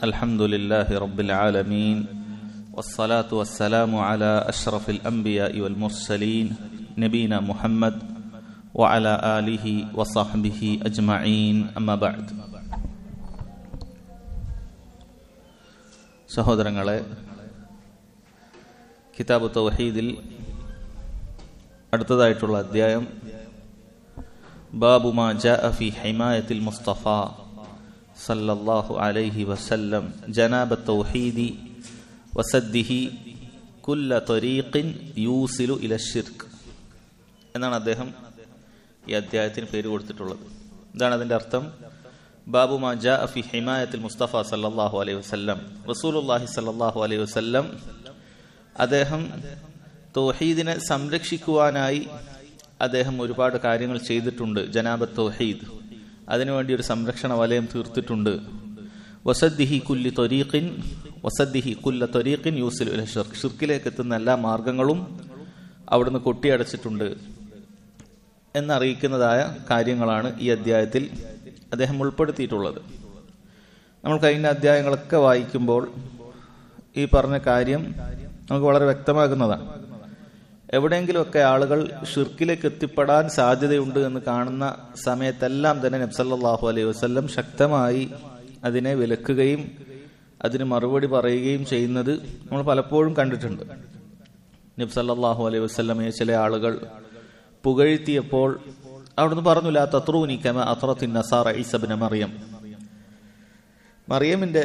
الحمد لله رب العالمين والصلاة والسلام على أشرف الأنبياء والمرسلين نبينا محمد وعلى آله وصحبه أجمعين أما بعد സഹോദരങ്ങളെ കിതാബ് തൗഹീദിൽ അടുത്തതായിട്ടുള്ള അധ്യായം ബാബു മാ ജാഅ ഫി ഹിമായത്തിൽ മുസ്തഫ സല്ലല്ലാഹു അലൈഹി വസല്ലം ജനാബ തൗഹീദി വസദ്ദിഹി കുല്ല ത്വരീഖിൻ യൂസിലു ഇല ഷിർക്ക് എന്നാണ് അദ്ദേഹം ഈ അധ്യായത്തിന് പേര് കൊടുത്തിട്ടുള്ളത് എന്താണ് അതിന്റെ അർത്ഥം ബാബു മാ ജാ ഫി ഹിമായത്തിൽ മുസ്തഫ സല്ലല്ലാഹു അലൈഹി വസല്ലം റസൂലുള്ളാഹി സല്ലല്ലാഹു അലൈഹി വസല്ലം അദ്ദേഹം തൗഹീദിനെ സംരക്ഷിക്കുവാനായി അദ്ദേഹം ഒരുപാട് കാര്യങ്ങൾ ചെയ്തിട്ടുണ്ട് ജനാബത്ത് തൗഹീദ് അതിനുവേണ്ടി ഒരു സംരക്ഷണ വലയം തീർത്തിട്ടുണ്ട് വസദ്ദിഹി കുല്ലി ത്വരീഖിൻ വസദ്ദിഹി കുല്ല ത്വരീഖിൻ യൂസിൽ ഷിർക്ക് ഷിർക്കിലേക്ക് എത്തുന്ന എല്ലാ മാർഗങ്ങളും അവിടുന്ന് കൊട്ടിയടച്ചിട്ടുണ്ട് എന്നറിയിക്കുന്നതായ കാര്യങ്ങളാണ് ഈ അധ്യായത്തിൽ അദ്ദേഹം ഉൾപ്പെടുത്തിയിട്ടുള്ളത് നമ്മൾ കഴിഞ്ഞ അധ്യായങ്ങളൊക്കെ വായിക്കുമ്പോൾ ഈ പറഞ്ഞ കാര്യം നമുക്ക് വളരെ വ്യക്തമാകുന്നതാണ് എവിടെയെങ്കിലുമൊക്കെ ആളുകൾ ഷിർക്കിലേക്ക് എത്തിപ്പെടാൻ സാധ്യതയുണ്ട് എന്ന് കാണുന്ന സമയത്തെല്ലാം തന്നെ നബ്സല്ലാഹു അലൈഹി വസ്ല്ലം ശക്തമായി അതിനെ വിലക്കുകയും അതിന് മറുപടി പറയുകയും ചെയ്യുന്നത് നമ്മൾ പലപ്പോഴും കണ്ടിട്ടുണ്ട് നബ്സല്ലാഹു അലൈഹി വസ്ല്ലമയെ ചില ആളുകൾ പുകഴ്ത്തിയപ്പോൾ അവിടുന്ന് പറഞ്ഞില്ല തത്രൂനി കമ അത്രത്തിൻ നസാറ ഈസബിന മറിയം മറിയമിന്റെ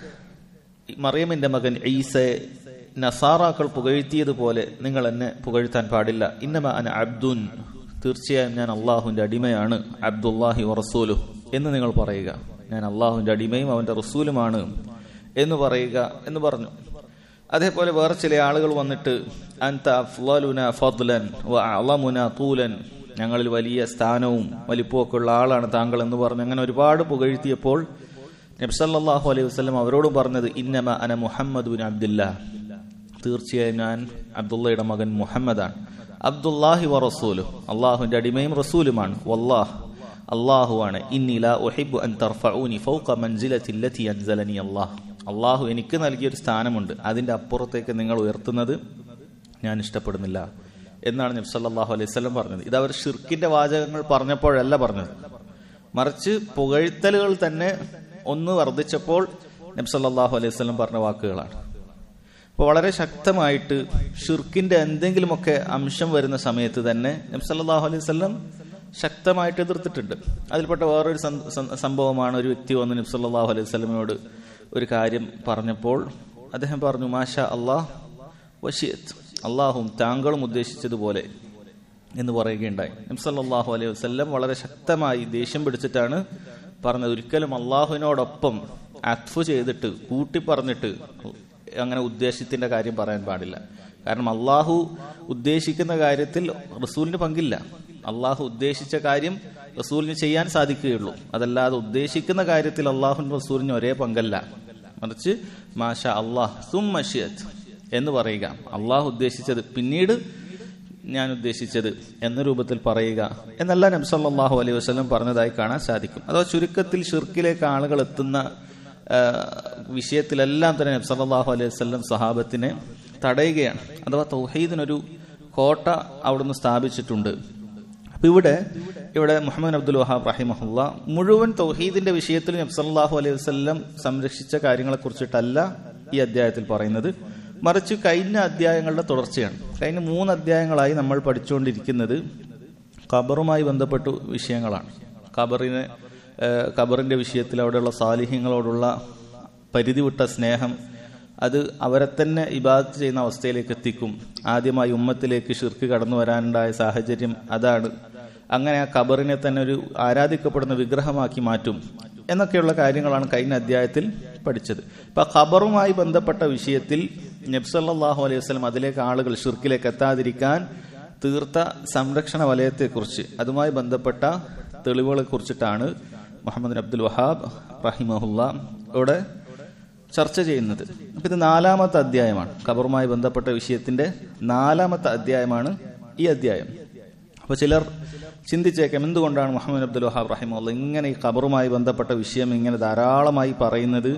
മറിയമിന്റെ മകൻ ഈസയെ നസാറാക്കൾ പുകഴ്ത്തിയതുപോലെ നിങ്ങൾ എന്നെ പുകഴ്ത്താൻ പാടില്ല ഇന്നമ അന അബ്ദുൻ തീർച്ചയായും ഞാൻ അള്ളാഹുവിന്റെ അടിമയാണ് അബ്ദുല്ലാഹി റസൂലു എന്ന് നിങ്ങൾ പറയുക ഞാൻ അള്ളാഹുവിന്റെ അടിമയും അവന്റെ റസൂലുമാണ് എന്ന് പറയുക എന്ന് പറഞ്ഞു അതേപോലെ വേറെ ചില ആളുകൾ വന്നിട്ട് അൻത അഫ്ലുന ഫദ്ലൻ വ അളമുന തൂലൻ ഞങ്ങളിൽ വലിയ സ്ഥാനവും വലിപ്പമൊക്കെ ഉള്ള ആളാണ് താങ്കൾ എന്ന് പറഞ്ഞു അങ്ങനെ ഒരുപാട് പുകഴ്ത്തിയപ്പോൾ നബ്സല്ലാഹു അലൈഹി വസ്ലം അവരോട് പറഞ്ഞത് ഇന്നമ അന മുഹമ്മദ് ബിൻ അബ്ദുല്ല തീർച്ചയായും ഞാൻ അബ്ദുള്ളയുടെ മകൻ മുഹമ്മദാണ് അബ്ദുല്ലാഹി വ റസൂലു അള്ളാഹുവിന്റെ അടിമയും റസൂലുമാണ് വല്ലാഹ് അള്ളാഹുവാണ് ഇന്നില ഒഹിബു അൻ തർഫഊനി ഫൗക മൻസിലത്തില്ലത്തി അൻസലനി അല്ലാഹ് അള്ളാഹു എനിക്ക് നൽകിയൊരു സ്ഥാനമുണ്ട് അതിന്റെ അപ്പുറത്തേക്ക് നിങ്ങൾ ഉയർത്തുന്നത് ഞാൻ ഇഷ്ടപ്പെടുന്നില്ല എന്നാണ് നബ്സല്ലാഹു അലൈഹി സ്വലം പറഞ്ഞത് ഇത് അവർ ഷിർക്കിന്റെ വാചകങ്ങൾ പറഞ്ഞപ്പോഴല്ല പറഞ്ഞത് മറിച്ച് പുകഴ്ത്തലുകൾ തന്നെ ഒന്ന് വർദ്ധിച്ചപ്പോൾ നബ്സല്ലാഹു അലൈഹി സ്വലം പറഞ്ഞ വാക്കുകളാണ് അപ്പോൾ വളരെ ശക്തമായിട്ട് ഷിർക്കിന്റെ എന്തെങ്കിലുമൊക്കെ അംശം വരുന്ന സമയത്ത് തന്നെ നബ്സല്ലാഹു അലൈഹി സ്വലം ശക്തമായിട്ട് എതിർത്തിട്ടുണ്ട് അതിൽപ്പെട്ട വേറൊരു സംഭവമാണ് ഒരു വ്യക്തി വന്ന് നബ്സല്ലാഹു അലൈഹി സ്വലമിനോട് ഒരു കാര്യം പറഞ്ഞപ്പോൾ അദ്ദേഹം പറഞ്ഞു മാഷ അള്ളാഹ് വഷിയത്ത് അള്ളാഹും താങ്കളും ഉദ്ദേശിച്ചതുപോലെ എന്ന് പറയുകയുണ്ടായി നബ്സല്ലാഹു അലൈഹി വസ്ല്ലം വളരെ ശക്തമായി ദേഷ്യം പിടിച്ചിട്ടാണ് പറഞ്ഞത് ഒരിക്കലും അള്ളാഹുവിനോടൊപ്പം അത്ഫു ചെയ്തിട്ട് കൂട്ടി പറഞ്ഞിട്ട് അങ്ങനെ ഉദ്ദേശത്തിന്റെ കാര്യം പറയാൻ പാടില്ല കാരണം അള്ളാഹു ഉദ്ദേശിക്കുന്ന കാര്യത്തിൽ റസൂലിന് പങ്കില്ല അള്ളാഹു ഉദ്ദേശിച്ച കാര്യം റസൂലിന് ചെയ്യാൻ സാധിക്കുകയുള്ളൂ അതല്ലാതെ ഉദ്ദേശിക്കുന്ന കാര്യത്തിൽ അള്ളാഹുവിന് റസൂലിന് ഒരേ പങ്കല്ല മറിച്ച് മാഷ അള്ളാഹ് സും മഷിയത് എന്ന് പറയുക അള്ളാഹു ഉദ്ദേശിച്ചത് പിന്നീട് ഞാൻ ഉദ്ദേശിച്ചത് എന്ന രൂപത്തിൽ പറയുക എന്നല്ല നബ്സല്ലാഹു അലൈഹി വസ്ലം പറഞ്ഞതായി കാണാൻ സാധിക്കും അഥവാ ചുരുക്കത്തിൽ ഷിർക്കിലേക്ക് ആളുകൾ എത്തുന്ന വിഷയത്തിലെല്ലാം തന്നെ നബ്സല്ലാഹു അലൈഹി വസ്ലം സഹാബത്തിനെ തടയുകയാണ് അഥവാ തൗഹീദിനൊരു കോട്ട അവിടുന്ന് സ്ഥാപിച്ചിട്ടുണ്ട് അപ്പൊ ഇവിടെ ഇവിടെ മുഹമ്മദ് അബ്ദുൽ വഹാബ് റഹിമഹുല്ല മുഴുവൻ തൗഹീദിന്റെ വിഷയത്തിൽ നബ്സല്ലാഹു അലൈഹി വസ്ലം സംരക്ഷിച്ച കാര്യങ്ങളെ കുറിച്ചിട്ടല്ല ഈ അധ്യായത്തിൽ പറയുന്നത് മറിച്ച് കഴിഞ്ഞ അധ്യായങ്ങളുടെ തുടർച്ചയാണ് കഴിഞ്ഞ മൂന്ന് അധ്യായങ്ങളായി നമ്മൾ പഠിച്ചുകൊണ്ടിരിക്കുന്നത് ഖബറുമായി ബന്ധപ്പെട്ട വിഷയങ്ങളാണ് ഖബറിന് ഖബറിന്റെ വിഷയത്തിൽ അവിടെയുള്ള സാലിഹ്യങ്ങളോടുള്ള പരിധി വിട്ട സ്നേഹം അത് അവരെ തന്നെ ഇബാദത്ത് ചെയ്യുന്ന അവസ്ഥയിലേക്ക് എത്തിക്കും ആദ്യമായി ഉമ്മത്തിലേക്ക് ഷിർക്ക് കടന്നു വരാനുണ്ടായ സാഹചര്യം അതാണ് അങ്ങനെ ആ ഖബറിനെ തന്നെ ഒരു ആരാധിക്കപ്പെടുന്ന വിഗ്രഹമാക്കി മാറ്റും എന്നൊക്കെയുള്ള കാര്യങ്ങളാണ് കഴിഞ്ഞ അധ്യായത്തിൽ പഠിച്ചത് ഇപ്പൊ ഖബറുമായി ബന്ധപ്പെട്ട വിഷയത്തിൽ നബ്സല്ലാഹു അലൈഹി വസ്ലം അതിലേക്ക് ആളുകൾ ഷിർക്കിലേക്ക് എത്താതിരിക്കാൻ തീർത്ത സംരക്ഷണ വലയത്തെക്കുറിച്ച് അതുമായി ബന്ധപ്പെട്ട തെളിവുകളെ കുറിച്ചിട്ടാണ് മുഹമ്മദ് അബ്ദുൽ വഹാബ് റഹിമഹുല്ല ഇവിടെ ചർച്ച ചെയ്യുന്നത് അപ്പൊ ഇത് നാലാമത്തെ അധ്യായമാണ് ഖബറുമായി ബന്ധപ്പെട്ട വിഷയത്തിന്റെ നാലാമത്തെ അധ്യായമാണ് ഈ അധ്യായം അപ്പൊ ചിലർ ചിന്തിച്ചേക്കാം എന്തുകൊണ്ടാണ് മുഹമ്മദ് അബ്ദുൽ വഹാബ് റഹിമുള്ള ഇങ്ങനെ ഈ ഖബറുമായി ബന്ധപ്പെട്ട വിഷയം ഇങ്ങനെ ധാരാളമായി പറയുന്നത്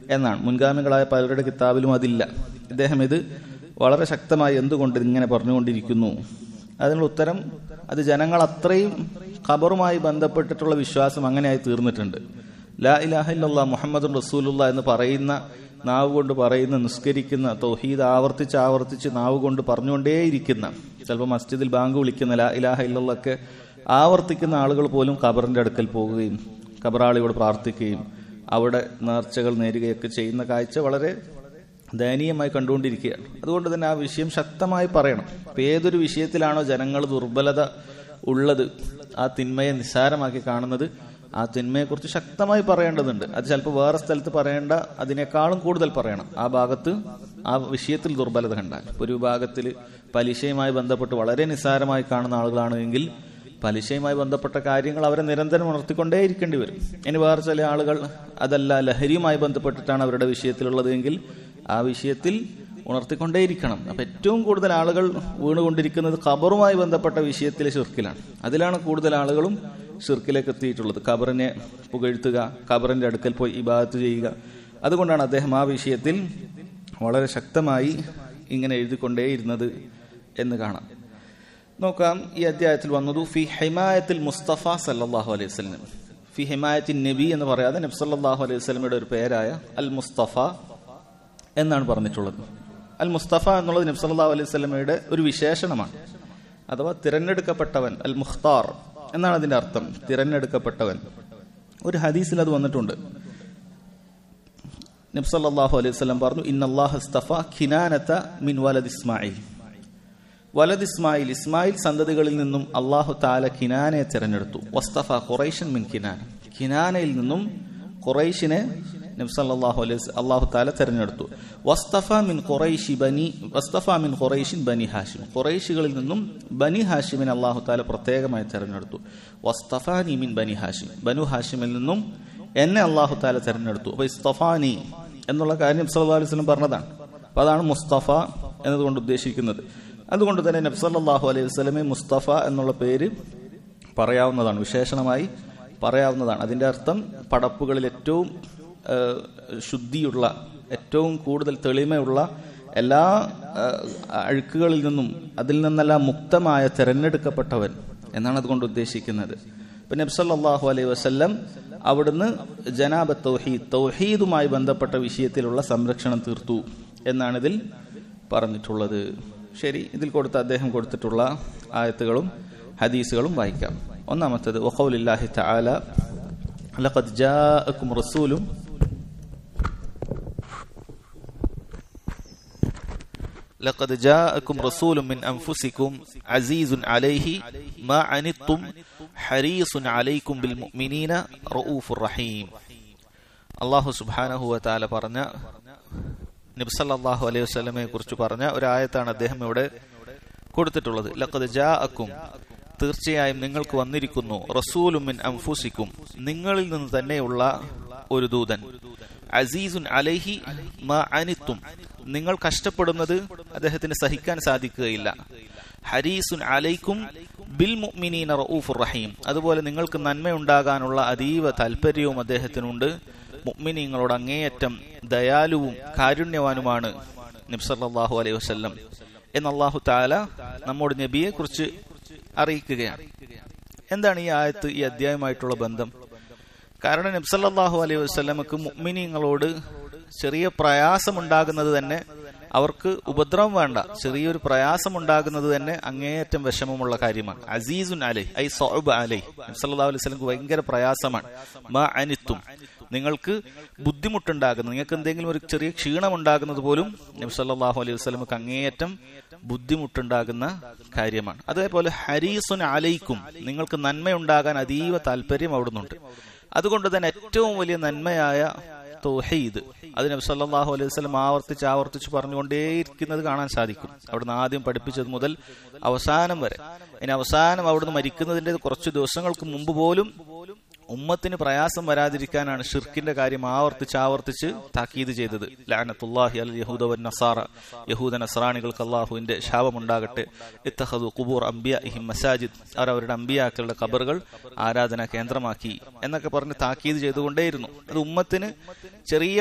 എന്നാണ് മുൻഗാമികളായ പലരുടെ കിതാബിലും അതില്ല ഇദ്ദേഹം ഇത് വളരെ ശക്തമായി എന്തുകൊണ്ട് ഇങ്ങനെ പറഞ്ഞുകൊണ്ടിരിക്കുന്നു അതിനുള്ള ഉത്തരം അത് ജനങ്ങൾ അത്രയും ഖബറുമായി ബന്ധപ്പെട്ടിട്ടുള്ള വിശ്വാസം അങ്ങനെയായി തീർന്നിട്ടുണ്ട് ലാ ഇലാഹ ഇല്ലല്ലാ മുഹമ്മദ് റസൂലുള്ള എന്ന് പറയുന്ന നാവ് കൊണ്ട് പറയുന്ന നിസ്കരിക്കുന്ന തൗഹീദ് ആവർത്തിച്ച് ആവർത്തിച്ച് നാവ് കൊണ്ട് പറഞ്ഞുകൊണ്ടേയിരിക്കുന്ന ചിലപ്പോൾ മസ്ജിദിൽ ബാങ്ക് വിളിക്കുന്ന ലാ ഇലാഹ ഇല്ലല്ലൊക്കെ ആവർത്തിക്കുന്ന ആളുകൾ പോലും ഖബറിന്റെ അടുക്കൽ പോകുകയും ഖബറാളിയോട് പ്രാർത്ഥിക്കുകയും അവിടെ നേർച്ചകൾ നേരുകയൊക്കെ ചെയ്യുന്ന കാഴ്ച വളരെ ദയനീയമായി കണ്ടുകൊണ്ടിരിക്കുകയാണ് അതുകൊണ്ട് തന്നെ ആ വിഷയം ശക്തമായി പറയണം ഇപ്പൊ ഏതൊരു വിഷയത്തിലാണോ ജനങ്ങൾ ദുർബലത ഉള്ളത് ആ തിന്മയെ നിസ്സാരമാക്കി കാണുന്നത് ആ തിന്മയെക്കുറിച്ച് ശക്തമായി പറയേണ്ടതുണ്ട് അത് ചിലപ്പോൾ വേറെ സ്ഥലത്ത് പറയേണ്ട അതിനേക്കാളും കൂടുതൽ പറയണം ആ ഭാഗത്ത് ആ വിഷയത്തിൽ ദുർബലത കണ്ടാൽ ഇപ്പൊ ഒരു വിഭാഗത്തിൽ പലിശയുമായി ബന്ധപ്പെട്ട് വളരെ നിസ്സാരമായി കാണുന്ന ആളുകളാണ് എങ്കിൽ പലിശയുമായി ബന്ധപ്പെട്ട കാര്യങ്ങൾ അവരെ നിരന്തരം ഉണർത്തിക്കൊണ്ടേയിരിക്കേണ്ടി വരും ഇനി വേറെ ചില ആളുകൾ അതല്ല ലഹരിയുമായി ബന്ധപ്പെട്ടിട്ടാണ് അവരുടെ വിഷയത്തിലുള്ളത് എങ്കിൽ ആ വിഷയത്തിൽ ഉണർത്തിക്കൊണ്ടേയിരിക്കണം അപ്പൊ ഏറ്റവും കൂടുതൽ ആളുകൾ വീണുകൊണ്ടിരിക്കുന്നത് ഖബറുമായി ബന്ധപ്പെട്ട വിഷയത്തിലെ ഷിർക്കിലാണ് അതിലാണ് കൂടുതൽ ആളുകളും ഷിർക്കിലേക്ക് എത്തിയിട്ടുള്ളത് ഖബറിനെ പുകഴ്ത്തുക ഖബറിന്റെ അടുക്കൽ പോയി ഇബാദത്ത് ചെയ്യുക അതുകൊണ്ടാണ് അദ്ദേഹം ആ വിഷയത്തിൽ വളരെ ശക്തമായി ഇങ്ങനെ എഴുതിക്കൊണ്ടേയിരുന്നത് എന്ന് കാണാം നോക്കാം ഈ അധ്യായത്തിൽ വന്നതു ഫി ഹിമായത്തിൽ മുസ്തഫ സല്ലാഹു അലൈഹി വസ്ലം ഫി ഹിമായത്തിൻ നബി എന്ന് പറയാതെ നബ് സല്ലാഹു അലൈഹി വസ്ലമയുടെ ഒരു പേരായ അൽ മുസ്തഫ എന്നാണ് പറഞ്ഞിട്ടുള്ളത് അൽ മുസ്തഫ എന്നുള്ളത് നബ് സല്ലാഹു അലൈഹി വസ്ലമയുടെ ഒരു വിശേഷണമാണ് അഥവാ തിരഞ്ഞെടുക്കപ്പെട്ടവൻ അൽ മുഖ്താർ എന്നാണ് അതിന്റെ അർത്ഥം തിരഞ്ഞെടുക്കപ്പെട്ടവൻ ഒരു ഹദീസിൽ അത് വന്നിട്ടുണ്ട് നബ് സല്ലാഹു അലൈഹി വസ്ലം പറഞ്ഞു ഇന്നല്ലാഹ് ഇസ്തഫ ഖിനാനത്ത മിൻ വലദ് ഇസ്മായിൽ വലദ് ഇസ്മായിൽ ഇസ്മായിൽ സന്തതികളിൽ നിന്നും അള്ളാഹു താല ഖിനാനെ തിരഞ്ഞെടുത്തു വസ്തഫ ഖുറൈഷൻ മിൻ ഖിനാൻ ഖിനാനയിൽ നിന്നും ഖുറൈഷിനെ നബ്സല്ലാഹു അലൈഹി അള്ളാഹു താല തെരഞ്ഞെടുത്തു വസ്തഫ മിൻ ഖുറൈഷി ബനി വസ്തഫ മിൻ ഖുറൈഷിൻ ബനി ഹാഷിം ഖുറൈഷികളിൽ നിന്നും ബനി ഹാഷിമിനെ അള്ളാഹു താല പ്രത്യേകമായി തെരഞ്ഞെടുത്തു വസ്തഫാനി മിൻ ബനി ഹാഷിം ബനു ഹാഷിമിൽ നിന്നും എന്നെ അള്ളാഹു താല തെരഞ്ഞെടുത്തു അപ്പൊ ഇസ്തഫാനി എന്നുള്ള കാര്യം നബ്സല്ലാ അലൈഹി സ്വലം പറഞ്ഞതാണ് അപ്പൊ അതാണ് മുസ്തഫ എന്നതുകൊണ്ട് ഉദ്ദേശിക്കുന്നത് അതുകൊണ്ട് തന്നെ നബ്സല്ലാഹു അലൈഹി വസ്ലമെ മുസ്തഫ എന്നുള്ള പേര് പറയാവുന്നതാണ് വിശേഷണമായി പറയാവുന്നതാണ് അതിന്റെ അർത്ഥം പടപ്പുകളിൽ ഏറ്റവും ശുദ്ധിയുള്ള ഏറ്റവും കൂടുതൽ തെളിമയുള്ള എല്ലാ അഴുക്കുകളിൽ നിന്നും അതിൽ നിന്നെല്ലാം മുക്തമായ തെരഞ്ഞെടുക്കപ്പെട്ടവൻ എന്നാണ് അതുകൊണ്ട് ഉദ്ദേശിക്കുന്നത് ഇപ്പൊ നബ്സല്ലാഹു അലൈഹി വസ്ല്ലം അവിടുന്ന് ജനാബ തൗഹീദ് തൗഹീദുമായി ബന്ധപ്പെട്ട വിഷയത്തിലുള്ള സംരക്ഷണം തീർത്തു എന്നാണിതിൽ പറഞ്ഞിട്ടുള്ളത് ശരി ഇതിൽ കൊടുത്ത അദ്ദേഹം കൊടുത്തിട്ടുള്ള ആയത്തുകളും ഹദീസുകളും വായിക്കാം ഒന്നാമത്തേത് വഖൗലില്ലാഹി തആല ലഖദ് ജാഅക്കും റസൂലും لقد جاءكم رسول من أنفسكم عزيز عليه ما عنتم حريص عليكم بالمؤمنين رؤوف رحيم അള്ളാഹു സുബാനഹു താല പറഞ്ഞ നബ്സല്ലാഹു അലൈഹി വസ്ലമെ കുറിച്ച് പറഞ്ഞ ഒരു ആയത്താണ് അദ്ദേഹം ഇവിടെ കൊടുത്തിട്ടുള്ളത് ലഖദ് ജാ അക്കും തീർച്ചയായും നിങ്ങൾക്ക് വന്നിരിക്കുന്നു റസൂലുമിൻ അംഫുസിക്കും നിങ്ങളിൽ നിന്ന് തന്നെയുള്ള ഒരു ദൂതൻ അസീസുൻ അലൈഹി മാ അനിത്തും നിങ്ങൾ കഷ്ടപ്പെടുന്നത് അദ്ദേഹത്തിന് സഹിക്കാൻ സാധിക്കുകയില്ല ഹരീസുൻ അലൈക്കും ബിൽ മുഅ്മിനീന റഊഫുർ റഹീം അതുപോലെ നിങ്ങൾക്ക് നന്മയുണ്ടാകാനുള്ള അതീവ താല്പര്യവും അദ്ദേഹത്തിനുണ്ട് മുഅ്മിനീങ്ങളോട് അങ്ങേയറ്റം ദയാലുവും കാരുണ്യവാനുമാണ് നബ്സല്ലാഹു അലൈഹി വസല്ലം എന്ന് അള്ളാഹു താല നമ്മോട് നബിയെ കുറിച്ച് അറിയിക്കുകയാണ് എന്താണ് ഈ ആയത്ത് ഈ അധ്യായമായിട്ടുള്ള ബന്ധം കാരണം നബ്സല്ലാഹു അലൈഹി വസ്ലമക്ക് മുഅ്മിനീങ്ങളോട് ചെറിയ പ്രയാസമുണ്ടാകുന്നത് തന്നെ അവർക്ക് ഉപദ്രവം വേണ്ട ചെറിയൊരു പ്രയാസം ഉണ്ടാകുന്നത് തന്നെ അങ്ങേയറ്റം വിഷമമുള്ള കാര്യമാണ് അസീസുൻ അലൈ ഐ സോബ് അലൈ നബ്സല്ലാ അലൈഹി സ്വലംക്ക് ഭയങ്കര പ്രയാസമാണ് മാ അനിത്തും നിങ്ങൾക്ക് ബുദ്ധിമുട്ടുണ്ടാകുന്നത് നിങ്ങൾക്ക് എന്തെങ്കിലും ഒരു ചെറിയ ക്ഷീണം ഉണ്ടാകുന്നത് പോലും നബി സല്ലല്ലാഹു അലൈഹി വസല്ലമക്ക് അങ്ങേയറ്റം ബുദ്ധിമുട്ടുണ്ടാകുന്ന കാര്യമാണ് അതേപോലെ ഹരീസുൻ അലൈക്കും നിങ്ങൾക്ക് നന്മയുണ്ടാകാൻ അതീവ താല്പര്യം അവിടുന്നുണ്ട് അതുകൊണ്ട് തന്നെ ഏറ്റവും വലിയ നന്മയായ തൗഹീദ് അത് നബി സല്ലല്ലാഹു അലൈഹി വസല്ലം ആവർത്തിച്ച് ആവർത്തിച്ച് പറഞ്ഞുകൊണ്ടേയിരിക്കുന്നത് കാണാൻ സാധിക്കും അവിടുന്ന് ആദ്യം പഠിപ്പിച്ചത് മുതൽ അവസാനം വരെ ഇനി അവസാനം അവിടുന്ന് മരിക്കുന്നതിന്റെ കുറച്ച് ദിവസങ്ങൾക്ക് മുമ്പ് പോലും ഉമ്മത്തിന് പ്രയാസം വരാതിരിക്കാനാണ് ഷിർക്കിന്റെ കാര്യം ആവർത്തിച്ച് ആവർത്തിച്ച് താക്കീത് ചെയ്തത് ലാനത്തുല്ലാഹി അൽ യഹൂദ വൻ നസാറ യഹൂദ നസ്രാണികൾക്ക് അള്ളാഹുവിന്റെ ശാപമുണ്ടാകട്ടെ ഇത്തഹദു കുബൂർ അംബിയ ഇഹിം മസാജിദ് അവർ അവരുടെ അമ്പിയാക്കളുടെ കബറുകൾ ആരാധന കേന്ദ്രമാക്കി എന്നൊക്കെ പറഞ്ഞ് താക്കീത് ചെയ്തുകൊണ്ടേയിരുന്നു അത് ഉമ്മത്തിന് ചെറിയ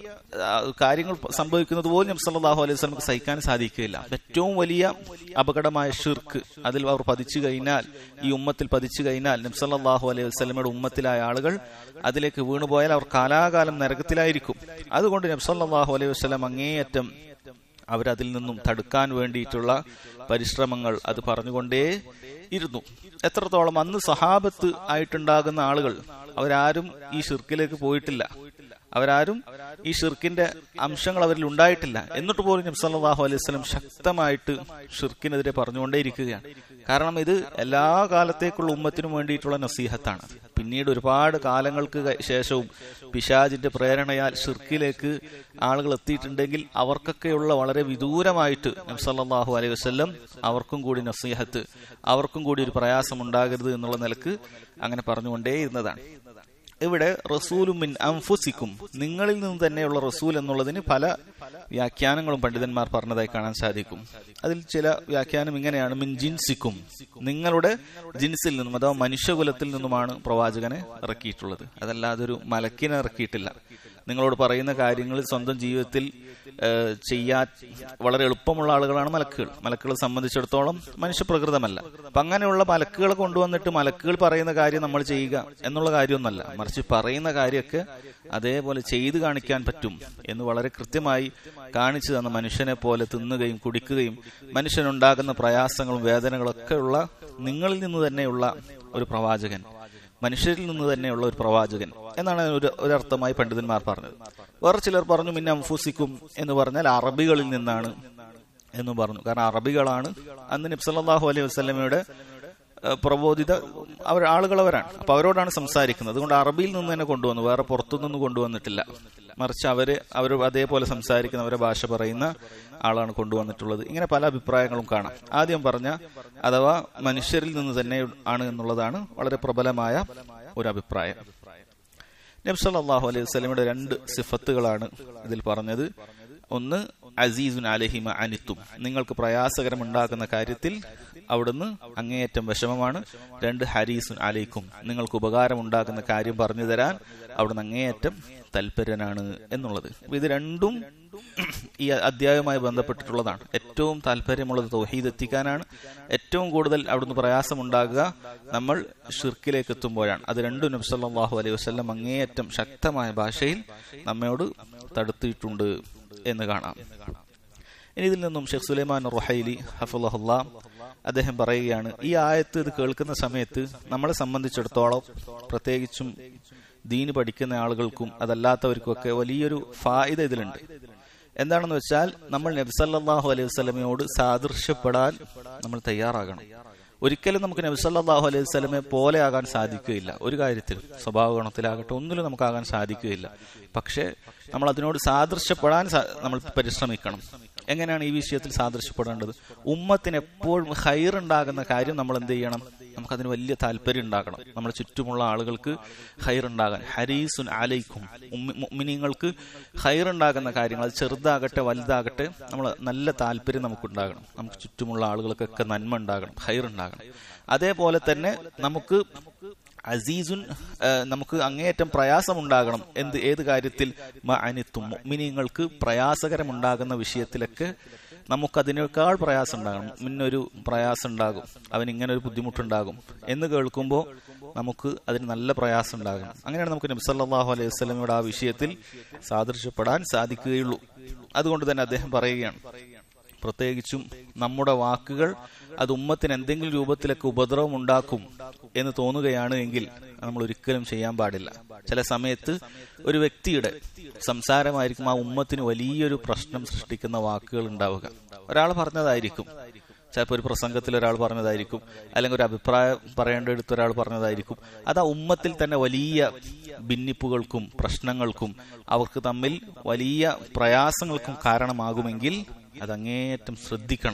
ആ, കാര്യങ്ങൾ സംഭവിക്കുന്നത് പോലും നബി സല്ലല്ലാഹു അലൈഹി വസല്ലമക്ക് സഹിക്കാൻ സാധിക്കുകയില്ല ഏറ്റവും വലിയ അപകടമായ ഷിർക്ക് അതിൽ അവർ പതിച്ചു കഴിഞ്ഞാൽ ഈ ഉമ്മത്തിൽ പതിച്ചു കഴിഞ്ഞാൽ നബി സല്ലല്ലാഹു അലൈഹി വസല്ലമയുടെ ഉമ്മത്തിലായ ആളുകൾ അതിലേക്ക് വീണുപോയാൽ അവർ കാലാകാലം നരകത്തിലായിരിക്കും അതുകൊണ്ട് നബി സല്ലല്ലാഹു അലൈഹി വസല്ലം അങ്ങേയറ്റം അവരതിൽ നിന്നും തടുക്കാൻ വേണ്ടിയിട്ടുള്ള പരിശ്രമങ്ങൾ അത് പറഞ്ഞുകൊണ്ടേ ഇരുന്നു എത്രത്തോളം അന്ന് സഹാബത്ത് ആയിട്ടുണ്ടാകുന്ന ആളുകൾ അവരാരും ഈ ഷിർക്കിലേക്ക് പോയിട്ടില്ല അവരാരും ഈ ഷിർക്കിന്റെ അംശങ്ങൾ അവരിൽ ഉണ്ടായിട്ടില്ല എന്നിട്ട് പോലും നബി സല്ലല്ലാഹു അലൈഹി വസല്ലം ശക്തമായിട്ട് ഷിർക്കിനെതിരെ പറഞ്ഞുകൊണ്ടേയിരിക്കുകയാണ് കാരണം ഇത് എല്ലാ കാലത്തേക്കുള്ള ഉമ്മത്തിനും വേണ്ടിയിട്ടുള്ള നസീഹത്താണ് പിന്നീട് ഒരുപാട് കാലങ്ങൾക്ക് ക- ശേഷവും പിശാജിന്റെ പ്രേരണയാൽ ഷിർക്കിലേക്ക് ആളുകൾ എത്തിയിട്ടുണ്ടെങ്കിൽ അവർക്കൊക്കെയുള്ള വളരെ വിദൂരമായിട്ട് നബി സല്ലല്ലാഹു അലൈഹി വസല്ലം അവർക്കും കൂടി നസീഹത്ത് അവർക്കും കൂടി ഒരു പ്രയാസം ഉണ്ടാകരുത് എന്നുള്ള നിലക്ക് അങ്ങനെ പറഞ്ഞുകൊണ്ടേയിരുന്നതാണ് ഇവിടെ റസൂലും മിൻ അംഫുസിക്കും നിങ്ങളിൽ നിന്ന് തന്നെയുള്ള റസൂൽ എന്നുള്ളതിന് പല വ്യാഖ്യാനങ്ങളും പണ്ഡിതന്മാർ പറഞ്ഞതായി കാണാൻ സാധിക്കും അതിൽ ചില വ്യാഖ്യാനം ഇങ്ങനെയാണ് മിൻ ജിൻസിക്കും നിങ്ങളുടെ ജിൻസിൽ നിന്നും അഥവാ മനുഷ്യകുലത്തിൽ നിന്നുമാണ് പ്രവാചകനെ ഇറക്കിയിട്ടുള്ളത് അതല്ലാതെ ഒരു മലക്കിനെ ഇറക്കിയിട്ടില്ല നിങ്ങളോട് പറയുന്ന കാര്യങ്ങൾ സ്വന്തം ജീവിതത്തിൽ ഏഹ്, ചെയ്യാൻ വളരെ എളുപ്പമുള്ള ആളുകളാണ് മലക്കുകൾ മലക്കുകളെ സംബന്ധിച്ചിടത്തോളം മനുഷ്യപ്രകൃതമല്ല അപ്പൊ അങ്ങനെയുള്ള മലക്കുകളെ കൊണ്ടുവന്നിട്ട് മലക്കുകൾ പറയുന്ന കാര്യം നമ്മൾ ചെയ്യുക എന്നുള്ള കാര്യമൊന്നല്ല മറിച്ച് പറയുന്ന കാര്യമൊക്കെ അതേപോലെ ചെയ്തു കാണിക്കാൻ പറ്റും എന്ന് വളരെ കൃത്യമായി കാണിച്ചു തന്ന മനുഷ്യനെ പോലെ തിന്നുകയും കുടിക്കുകയും മനുഷ്യനുണ്ടാകുന്ന പ്രയാസങ്ങളും വേദനകളൊക്കെ ഉള്ള നിങ്ങളിൽ നിന്ന് തന്നെയുള്ള ഒരു പ്രവാചകൻ മനുഷ്യരിൽ നിന്ന് തന്നെയുള്ള ഒരു പ്രവാചകൻ എന്നാണ് ഒരു ഒരർത്ഥമായി പണ്ഡിതന്മാർ പറഞ്ഞത് വേറെ ചിലർ പറഞ്ഞു മിന്ന അംഫൂസിക്കും എന്ന് പറഞ്ഞാൽ അറബികളിൽ നിന്നാണ് എന്ന് പറഞ്ഞു കാരണം അറബികളാണ് അന്ന് നബ്സല്ലാഹു അലൈഹി വസ്ലമയുടെ ഏഹ്, പ്രബോധിത അവർ ആളുകൾ അവരാണ് അപ്പൊ അവരോടാണ് സംസാരിക്കുന്നത് അതുകൊണ്ട് അറബിയിൽ നിന്ന് തന്നെ കൊണ്ടുവന്നു വേറെ പുറത്തുനിന്ന് കൊണ്ടുവന്നിട്ടില്ല മറിച്ച് അവര് അവർ അതേപോലെ സംസാരിക്കുന്ന അവരെ ഭാഷ പറയുന്ന ആളാണ് കൊണ്ടുവന്നിട്ടുള്ളത് ഇങ്ങനെ പല അഭിപ്രായങ്ങളും കാണാം ആദ്യം പറഞ്ഞ അഥവാ മനുഷ്യരിൽ നിന്ന് തന്നെ ആണ് എന്നുള്ളതാണ് വളരെ പ്രബലമായ ഒരു അഭിപ്രായം നബ്സല്ലാഹു അലൈഹി വസ്ലമിയുടെ രണ്ട് സിഫത്തുകളാണ് ഇതിൽ പറഞ്ഞത് ഒന്ന് അസീസുൻ അലഹിമ അനിത്തും നിങ്ങൾക്ക് പ്രയാസകരം ഉണ്ടാക്കുന്ന കാര്യത്തിൽ അവിടുന്ന് അങ്ങേയറ്റം വിഷമമാണ് രണ്ട് ഹരീസുൻ അലൈക്കും നിങ്ങൾക്ക് ഉപകാരം ഉണ്ടാക്കുന്ന കാര്യം പറഞ്ഞു തരാൻ അവിടുന്ന് അങ്ങേയറ്റം തൽപരനാണ് എന്നുള്ളത് അപ്പൊ ഇത് രണ്ടും ഈ അധ്യായവുമായി ബന്ധപ്പെട്ടിട്ടുള്ളതാണ് ഏറ്റവും താല്പര്യമുള്ളത് തൗഹീദ് എത്തിക്കാനാണ് ഏറ്റവും കൂടുതൽ അവിടുന്ന് പ്രയാസമുണ്ടാകുക നമ്മൾ ഷിർക്കിലേക്ക് എത്തുമ്പോഴാണ് അത് രണ്ടും നബി സല്ലല്ലാഹു അലൈഹി വസല്ലം അങ്ങേയറ്റം ശക്തമായ ഭാഷയിൽ നമ്മയോട് തടുത്തിട്ടുണ്ട് എന്ന് കാണാം ഇനി ഇതിൽ നിന്നും ഷെഖ് സുലൈമാൻ റുഹൈലി ഹഫുല്ലാ അദ്ദേഹം പറയുകയാണ് ഈ ആയത്ത് ഇത് കേൾക്കുന്ന സമയത്ത് നമ്മളെ സംബന്ധിച്ചിടത്തോളം പ്രത്യേകിച്ചും ദീന് പഠിക്കുന്ന ആളുകൾക്കും അതല്ലാത്തവർക്കുമൊക്കെ വലിയൊരു ഫായിദ ഇതിലുണ്ട് എന്താണെന്ന് വെച്ചാൽ നമ്മൾ നബ്സല്ലാഹു അലൈഹി വസ്ലമയോട് സാദൃശ്യപ്പെടാൻ നമ്മൾ തയ്യാറാകണം ഒരിക്കലും നമുക്ക് നബ്സല്ലാഹു അലൈഹി വസ്ലമെ പോലെ ആകാൻ സാധിക്കുകയില്ല ഒരു കാര്യത്തിൽ സ്വഭാവ ഗുണത്തിലാകട്ടെ ഒന്നിലും നമുക്കാകാൻ സാധിക്കുകയില്ല പക്ഷേ നമ്മൾ അതിനോട് സാദൃശ്യപ്പെടാൻ സാ- നമ്മൾ പരിശ്രമിക്കണം എങ്ങനെയാണ് ഈ വിഷയത്തിൽ സാദൃശ്യപ്പെടേണ്ടത് ഉമ്മത്തിന് എപ്പോഴും ഹൈർ ഉണ്ടാകുന്ന കാര്യം നമ്മൾ എന്ത് ചെയ്യണം നമുക്കതിന് വലിയ താല്പര്യം ഉണ്ടാകണം നമ്മുടെ ചുറ്റുമുള്ള ആളുകൾക്ക് ഹൈർ ഉണ്ടാകാൻ ഹരീസുൻ അലൈക്കും മുഅ്മിനീങ്ങൾക്ക് ഹൈർ ഉണ്ടാകുന്ന കാര്യങ്ങൾ അത് ചെറുതാകട്ടെ വലുതാകട്ടെ നമ്മൾ നല്ല താല്പര്യം നമുക്കുണ്ടാകണം നമുക്ക് ചുറ്റുമുള്ള ആളുകൾക്കൊക്കെ നന്മ ഉണ്ടാകണം ഹൈർ ഉണ്ടാകണം അതേപോലെ തന്നെ നമുക്ക് അസീസുൻ ആ, നമുക്ക് അങ്ങേയറ്റം പ്രയാസമുണ്ടാകണം എന്ത് ഏത് കാര്യത്തിൽ അനിത്തും മിനിങ്ങൾക്ക് പ്രയാസകരമുണ്ടാകുന്ന വിഷയത്തിലൊക്കെ നമുക്കതിനേക്കാൾ പ്രയാസം ഉണ്ടാകണം മുന്നൊരു പ്രയാസം ഉണ്ടാകും അവൻ ഇങ്ങനെ ഒരു ബുദ്ധിമുട്ടുണ്ടാകും എന്ന് കേൾക്കുമ്പോൾ നമുക്ക് അതിന് നല്ല പ്രയാസം ഉണ്ടാകണം അങ്ങനെയാണ് നമുക്ക് നബ്സല്ലാഹു അലൈഹി വസ്ലമയുടെ ആ വിഷയത്തിൽ സാദൃശ്യപ്പെടാൻ സാധിക്കുകയുള്ളൂ അതുകൊണ്ട് തന്നെ അദ്ദേഹം പറയുകയാണ് പ്രത്യേകിച്ചും നമ്മുടെ വാക്കുകൾ അത് ഉമ്മത്തിന് എന്തെങ്കിലും രൂപത്തിലൊക്കെ ഉപദ്രവം ഉണ്ടാക്കും എന്ന് തോന്നുകയാണ് എങ്കിൽ നമ്മൾ ഒരിക്കലും ചെയ്യാൻ പാടില്ല ചില സമയത്ത് ഒരു വ്യക്തിയുടെ സംസാരമായിരിക്കും ആ ഉമ്മത്തിന് വലിയൊരു പ്രശ്നം സൃഷ്ടിക്കുന്ന വാക്കുകൾ ഉണ്ടാവുക ഒരാൾ പറഞ്ഞതായിരിക്കും ചിലപ്പോൾ ഒരു പ്രസംഗത്തിൽ ഒരാൾ പറഞ്ഞതായിരിക്കും അല്ലെങ്കിൽ ഒരു അഭിപ്രായം പറയേണ്ടടുത്ത് ഒരാൾ പറഞ്ഞതായിരിക്കും അത് ആ ഉമ്മത്തിൽ തന്നെ വലിയ ഭിന്നിപ്പുകൾക്കും പ്രശ്നങ്ങൾക്കും അവർക്ക് തമ്മിൽ വലിയ പ്രയാസങ്ങൾക്കും കാരണമാകുമെങ്കിൽ അത് അങ്ങേയറ്റം ശ്രദ്ധിക്കണം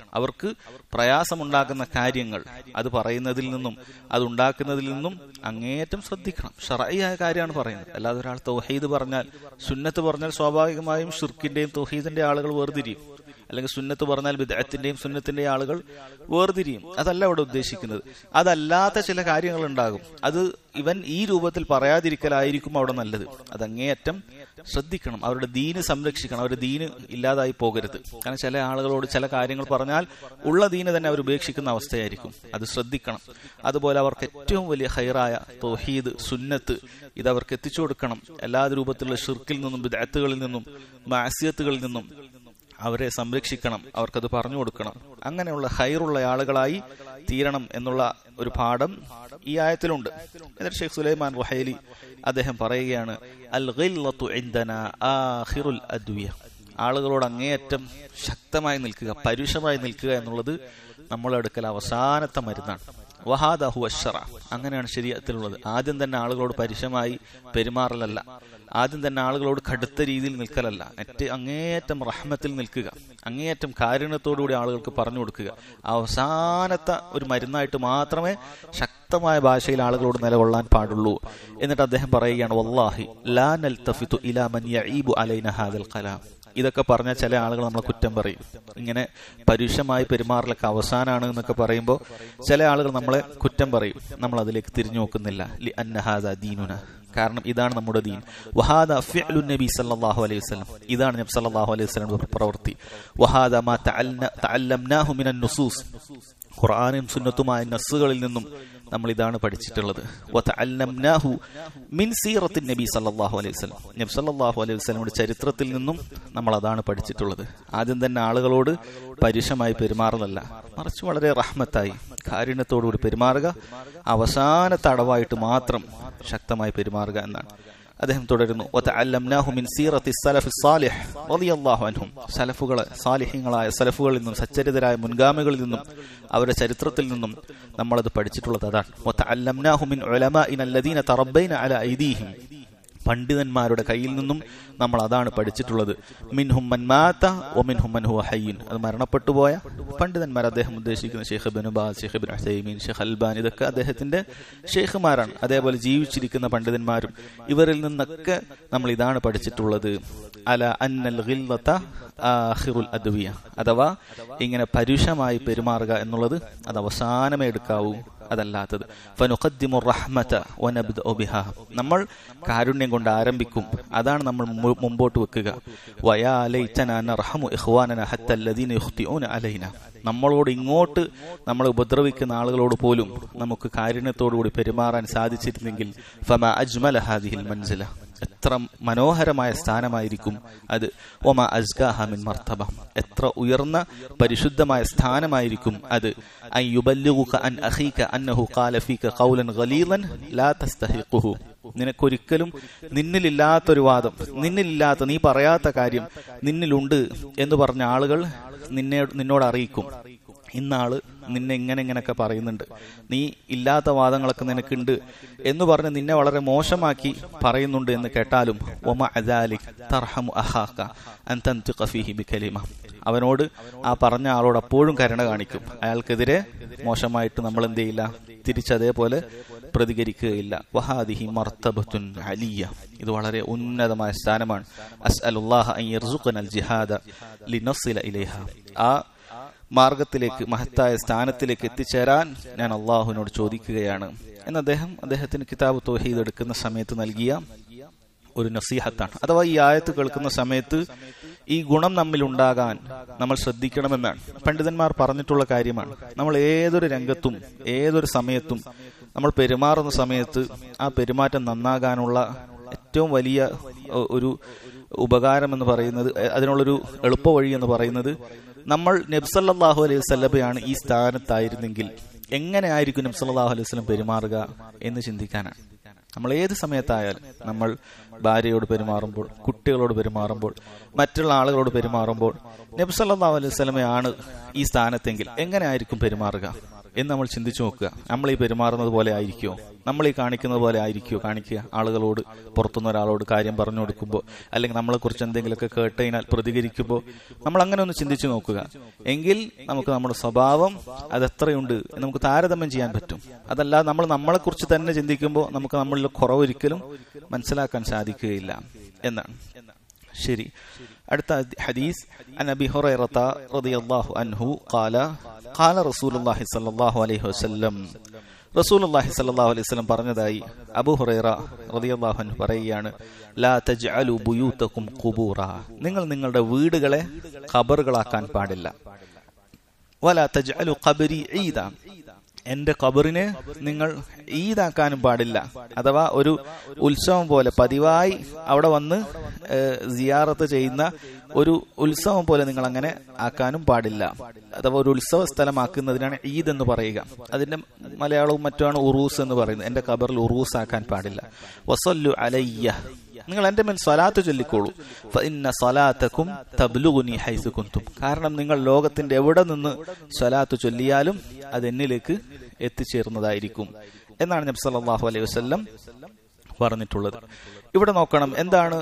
അവർക്ക് പ്രയാസമുണ്ടാക്കുന്ന കാര്യങ്ങൾ അത് പറയുന്നതിൽ നിന്നും അത് ഉണ്ടാക്കുന്നതിൽ നിന്നും അങ്ങേയറ്റം ശ്രദ്ധിക്കണം ഷറായിയായ കാര്യമാണ് പറയുന്നത് അല്ലാതെ ഒരാൾ തൗഹീദ് പറഞ്ഞാൽ സുന്നത്ത് പറഞ്ഞാൽ സ്വാഭാവികമായും ഷിർക്കിന്റെയും തൗഹീദിന്റെ ആളുകൾ വേർതിരിയും അല്ലെങ്കിൽ സുന്നത്ത് പറഞ്ഞാൽ വിദഗ്ധത്തിന്റെയും സുന്നത്തിന്റെയും ആളുകൾ വേർതിരിയും അതല്ല ഇവിടെ ഉദ്ദേശിക്കുന്നത് അതല്ലാത്ത ചില കാര്യങ്ങൾ ഉണ്ടാകും അത് ഇവൻ ഈ രൂപത്തിൽ പറയാതിരിക്കലായിരിക്കും അവിടെ നല്ലത് അത് അങ്ങേയറ്റം ശ്രദ്ധിക്കണം അവരുടെ ദീന് സംരക്ഷിക്കണം അവരുടെ ദീന് ഇല്ലാതായി പോകരുത് കാരണം ചില ആളുകളോട് ചില കാര്യങ്ങൾ പറഞ്ഞാൽ ഉള്ള ദീന് തന്നെ അവർ ഉപേക്ഷിക്കുന്ന അവസ്ഥയായിരിക്കും അത് ശ്രദ്ധിക്കണം അതുപോലെ അവർക്ക് ഏറ്റവും വലിയ ഹൈറായ തൗഹീദ് സുന്നത്ത് ഇത് അവർക്ക് എത്തിച്ചു കൊടുക്കണം എല്ലാ രൂപത്തിലുള്ള ഷിർക്കിൽ നിന്നും വിദഗ്ധകളിൽ നിന്നും മാസിയത്തുകളിൽ നിന്നും അവരെ സംരക്ഷിക്കണം അവർക്കത് പറഞ്ഞു കൊടുക്കണം അങ്ങനെയുള്ള ഹൈറുള്ള ആളുകളായി തീരണം എന്നുള്ള ഒരു പാഠം ഈ ആയത്തിലുണ്ട് എന്നിട്ട് ഷെയ്ഖ് സുലൈമാൻ റുഹൈലി അദ്ദേഹം പറയുകയാണ് അൽ ഖില്ലത്തു ഇൻദനാ ആഖിറുൽ അദ്വിയ ആളുകളോട് അങ്ങേയറ്റം ശക്തമായി നിൽക്കുക പരുഷമായി നിൽക്കുക എന്നുള്ളത് നമ്മളെ അടുക്കൽ അവസാനത്തെ മരുന്നാണ് വഹാദഹു അഷറ അങ്ങനെയാണ് ശരീരത്തിലുള്ളത് ആദ്യം തന്നെ ആളുകളോട് പരുഷമായി പെരുമാറലല്ല ആദ്യം തന്നെ ആളുകളോട് കടുത്ത രീതിയിൽ നിൽക്കലല്ല മറ്റ് അങ്ങേയറ്റം റഹ്മത്തിൽ നിൽക്കുക അങ്ങേയറ്റം കാരുണ്യത്തോടുകൂടി ആളുകൾക്ക് പറഞ്ഞു കൊടുക്കുക അവസാനത്തെ ഒരു മരുന്നായിട്ട് മാത്രമേ ശക്തമായ ഭാഷയിൽ ആളുകളോട് നിലകൊള്ളാൻ പാടുള്ളൂ എന്നിട്ട് അദ്ദേഹം പറയുകയാണ് വല്ലാഹി ലാ നൽതഫിതു ഇലാ മൻ യഈബു അലൈന ഹാദൽ കലാം ഇതൊക്കെ പറഞ്ഞ ചില ആളുകൾ നമ്മളെ കുറ്റം പറയും ഇങ്ങനെ പരുഷമായി പെരുമാറലൊക്കെ അവസാനാണ് എന്നൊക്കെ പറയുമ്പോൾ ചില ആളുകൾ നമ്മളെ കുറ്റം പറയും നമ്മൾ അതിലേക്ക് തിരിഞ്ഞു നോക്കുന്നില്ല ലി അന്നഹാദ ദീനുന കാരണം ഇതാണ് നമ്മുടെ ദീൻ വഹാദ ഫിഅലു നബി സല്ലല്ലാഹു അലൈഹി വസല്ലം ഇതാണ് നബി സല്ലല്ലാഹു അലൈഹി വസല്ലം പ്രവൃത്തി വഹാദ മാ തഅല്ലംനാഹു മിനൻ നുസൂസ് ഖുർആനും സുന്നത്തുമായ നസ്സുകളിൽ നിന്നും നമ്മൾ ഇതാണ് പഠിച്ചിട്ടുള്ളത് വതഅല്ലംനാഹു മിൻ സീറത്തിൻ നബി സല്ലല്ലാഹു അലൈഹി വസല്ലം നബി സല്ലല്ലാഹു അലൈഹി വസല്ലമയുടെ ചരിത്രത്തിൽ നിന്നും നമ്മൾ അതാണ് പഠിച്ചിട്ടുള്ളത് ആദ്യം തന്നെ ആളുകളോട് പരുഷമായി പെരുമാറുന്നല്ല മറിച്ച് വളരെ റഹ്മത്തായി കാരുണ്യത്തോടുകൂടി പെരുമാറുക അവസാനത്തെ അടവായിട്ട് മാത്രം ശക്തമായി പെരുമാറുക എന്നാണ് അദ്ദേഹം തുടരുന്നു വതഅല്ലംനാഹു മിൻ സീറത്തി സലഫി സാലിഹ് റളിയല്ലാഹു അൻഹും സലഫുകളെ സാലിഹ്യങ്ങളായ സലഫുകളിൽ നിന്നും സച്ചരിതരായ മുൻഗാമികളിൽ നിന്നും അവരുടെ ചരിത്രത്തിൽ നിന്നും നമ്മളത് പഠിച്ചിട്ടുള്ളത് അതാണ് വതഅല്ലംനാഹു മിൻ ഉലമാഇന അല്ലദീന തറബ്ബൈന അലാ ഐദീഹിം പണ്ഡിതന്മാരുടെ കയ്യിൽ നിന്നും നമ്മൾ അതാണ് പഠിച്ചിട്ടുള്ളത് മിൻഹും മൻ മാത വ മിൻഹും മൻ ഹുവ ഹയ്യിൻ അത് മരണപ്പെട്ടു പോയ പണ്ഡിതന്മാർ അദ്ദേഹം ഉദ്ദേശിക്കുന്ന Sheikh bin Baz Sheikh bin ഹസൈമീൻ ഷെയ്ഖ് അൽബാൻ ഇതൊക്കെ അദ്ദേഹത്തിന്റെ ഷെയ്ഖുമാരാണ് അതേപോലെ ജീവിച്ചിരിക്കുന്ന പണ്ഡിതന്മാരും ഇവരിൽ നിന്നൊക്കെ നമ്മൾ ഇതാണ് പഠിച്ചിട്ടുള്ളത് അല അന്നൽ ഗില്ലത ആഖിറുൽ അദ്വിയ അഥവാ ഇങ്ങനെ പരുഷമായി പെരുമാറുക എന്നുള്ളത് അത് അവസാനമേ എടുക്കാവൂ അതല്ലാത്തത് ഫനുഖദ്ദിമു റഹ്മത വനബ്ദഉ ബിഹാ നമ്മൾ കാരുണ്യം കൊണ്ട് ആരംഭിക്കും അതാണ് നമ്മൾ മു- മുമ്പോട്ട് വെക്കുക വയാ ലൈതന നർഹമു ഇഖ്വാനന ഹത്ത അല്ലദീന യുഖ്തിഊന അലൈന നമ്മളോട് ഇങ്ങോട്ട് നമ്മളെ ഉപദ്രവിക്കുന്ന ആളുകളോട് പോലും നമുക്ക് കാരുണ്യത്തോടുകൂടി പെരുമാറാൻ സാധിച്ചിരുന്നെങ്കിൽ ഫമ അജ്മല ഹാദിഹിൽ മൻസില എത്ര മനോഹരമായ സ്ഥാനമായിരിക്കും അത് ഒമ അസ്ഗാഹ മിൻ മർത്തബ എത്ര ഉയർന്ന പരിശുദ്ധമായ സ്ഥാനമായിരിക്കും അത് അൻ യുബല്ലിഗുക അൻ അഖീക അന്നഹു ഖാല ഫീക ഖൗലൻ ഗലീലൻ ലാ തസ്തഹിഖുഹു നിനക്കൊരിക്കലും നിന്നിലില്ലാത്തൊരു വാദം നിന്നിലില്ലാത്ത നീ പറയാത്ത കാര്യം നിന്നിലുണ്ട് എന്ന് പറഞ്ഞ ആളുകൾ നിന്നെ നിന്നോട് അറിയിക്കും ഇന്നാള് നിന്നെ ഇങ്ങനെ ഇങ്ങനെയൊക്കെ പറയുന്നുണ്ട് നീ ഇല്ലാത്ത വാദങ്ങളൊക്കെ നിനക്കുണ്ട് എന്ന് പറഞ്ഞ് നിന്നെ വളരെ മോശമാക്കി പറയുന്നുണ്ട് എന്ന് കേട്ടാലും ഒമ അദാലിക് തർഹമു അഹാക്ക അൻ തൻതിഖ ഫീഹി ബികലിമ അവനോട് ആ പറഞ്ഞ ആളോട് അപ്പോഴും കരുണ കാണിക്കും അയാൾക്കെതിരെ മോശമായിട്ട് നമ്മൾ എന്ത് ചെയ്യില്ല തിരിച്ചതേപോലെ പ്രതികരിക്കുകയില്ല വഹാദിഹി മർത്തബത്തുൻ അലിയ ഇത് വളരെ ഉന്നതമായ സ്ഥാനമാണ് അസ്അലുല്ലാഹ അൻ യർസുഖനൽ ജിഹാദ ലിനസ്സില ഇലൈഹ ആ മാർഗത്തിലേക്ക് മഹത്തായ സ്ഥാനത്തിലേക്ക് എത്തിച്ചേരാൻ ഞാൻ അള്ളാഹുവിനോട് ചോദിക്കുകയാണ് എന്ന് അദ്ദേഹം അദ്ദേഹത്തിന് കിതാബ് തോഹീദ് എടുക്കുന്ന സമയത്ത് നൽകിയ ഒരു നസീഹത്താണ് അഥവാ ഈ ആയത്ത് കേൾക്കുന്ന സമയത്ത് ഈ ഗുണം നമ്മിൽ ഉണ്ടാകാൻ നമ്മൾ ശ്രദ്ധിക്കണമെന്നാണ് പണ്ഡിതന്മാർ പറഞ്ഞിട്ടുള്ള കാര്യമാണ് നമ്മൾ ഏതൊരു രംഗത്തും ഏതൊരു സമയത്തും നമ്മൾ പെരുമാറുന്ന സമയത്ത് ആ പെരുമാറ്റം നന്നാകാനുള്ള ഏറ്റവും വലിയ ഒ- ഒരു ഉപകാരം എന്ന് പറയുന്നത് എ- അതിനുള്ളൊരു എളുപ്പ വഴി എന്ന് പറയുന്നത് നമ്മൾ നബ്സല്ലാഹു അലൈഹി വസല്ലമയാണ് ഈ സ്ഥാനത്തായിരുന്നെങ്കിൽ എങ്ങനെ ആയിരിക്കും നബ്സല്ലാഹു അലൈഹി വസല്ലം പെരുമാറുക എന്ന് ചിന്തിക്കാനാണ് നമ്മൾ ഏത് സമയത്തായാലും നമ്മൾ ഭാര്യയോട് പെരുമാറുമ്പോൾ കുട്ടികളോട് പെരുമാറുമ്പോൾ മറ്റുള്ള ആളുകളോട് പെരുമാറുമ്പോൾ നബ്സല്ലാഹു അലൈഹി വസല്ലമയാണ് ഈ സ്ഥാനത്തെങ്കിൽ എങ്ങനെ ആയിരിക്കും പെരുമാറുക എന്ന് നമ്മൾ ചിന്തിച്ചു നോക്കുക നമ്മൾ ഈ പെരുമാറുന്നത് പോലെ ആയിരിക്കുമോ നമ്മൾ ഈ കാണിക്കുന്നത് പോലെ ആയിരിക്കുമോ കാണിക്കുക ആളുകളോട് പുറത്തുനിന്ന് ഒരാളോട് കാര്യം പറഞ്ഞു കൊടുക്കുമ്പോൾ അല്ലെങ്കിൽ നമ്മളെ കുറിച്ച് എന്തെങ്കിലുമൊക്കെ കേട്ട് കഴിഞ്ഞാൽ പ്രതികരിക്കുമ്പോൾ നമ്മൾ അങ്ങനെ ഒന്ന് ചിന്തിച്ചു നോക്കുക എങ്കിൽ നമുക്ക് നമ്മുടെ സ്വഭാവം അത് എത്രയുണ്ട് എന്ന് നമുക്ക് താരതമ്യം ചെയ്യാൻ പറ്റും അതല്ലാതെ നമ്മൾ നമ്മളെ കുറിച്ച് തന്നെ ചിന്തിക്കുമ്പോൾ നമുക്ക് നമ്മളിൽ കുറവൊരിക്കലും മനസ്സിലാക്കാൻ സാധിക്കുകയില്ല എന്നാണ് ശരി അടുത്ത ഹദീസ് عن ابي هريره رضي الله عنه قال قال رسول الله صلى الله عليه وسلم റസൂൽ അള്ളാഹി സല്ലാഹു അലൈഹി സ്വലം പറഞ്ഞതായി അബു ഹുറൈറ റളിയല്ലാഹു അൻഹു പറയുകയാണ് ലാ തജ്അലു ബുയൂതകും ഖുബൂറ നിങ്ങൾ നിങ്ങളുടെ വീടുകളെ ഖബറുകളാക്കാൻ പാടില്ല വലാ തജ്അലു ഖബരി ഈദ എന്റെ ഖബറിനെ നിങ്ങൾ ഈദാക്കാനും പാടില്ല അഥവാ ഒരു ഉത്സവം പോലെ പതിവായി അവിടെ വന്ന് സിയാറത്ത് ചെയ്യുന്ന ഒരു ഉത്സവം പോലെ നിങ്ങൾ അങ്ങനെ ആക്കാനും പാടില്ല അഥവാ ഒരു ഉത്സവ സ്ഥലമാക്കുന്നതിനാണ് ഈദ് എന്ന് പറയുക അതിന്റെ മലയാളവും മറ്റുമാണ് ഉറൂസ് എന്ന് പറയുന്നത് എന്റെ ഖബറിൽ ഉറൂസ് ആക്കാൻ പാടില്ല വസല്ലു അലയ്യ നിങ്ങൾ എന്റെ മേൽ സ്വലാത്ത് ചൊല്ലിക്കോളൂ ഇന്ന സ്വലാത്തക്കും തബ്ലുഗുനി ഹൈസ് കുന്തും കാരണം നിങ്ങൾ ലോകത്തിന്റെ എവിടെ നിന്ന് സ്വലാത്ത് ചൊല്ലിയാലും അത് എന്നിലേക്ക് എത്തിച്ചേർന്നതായിരിക്കും എന്നാണ് നബി സല്ലല്ലാഹു അലൈഹി വസല്ലം പറഞ്ഞിട്ടുള്ളത് ഇവിടെ നോക്കണം എന്താണ്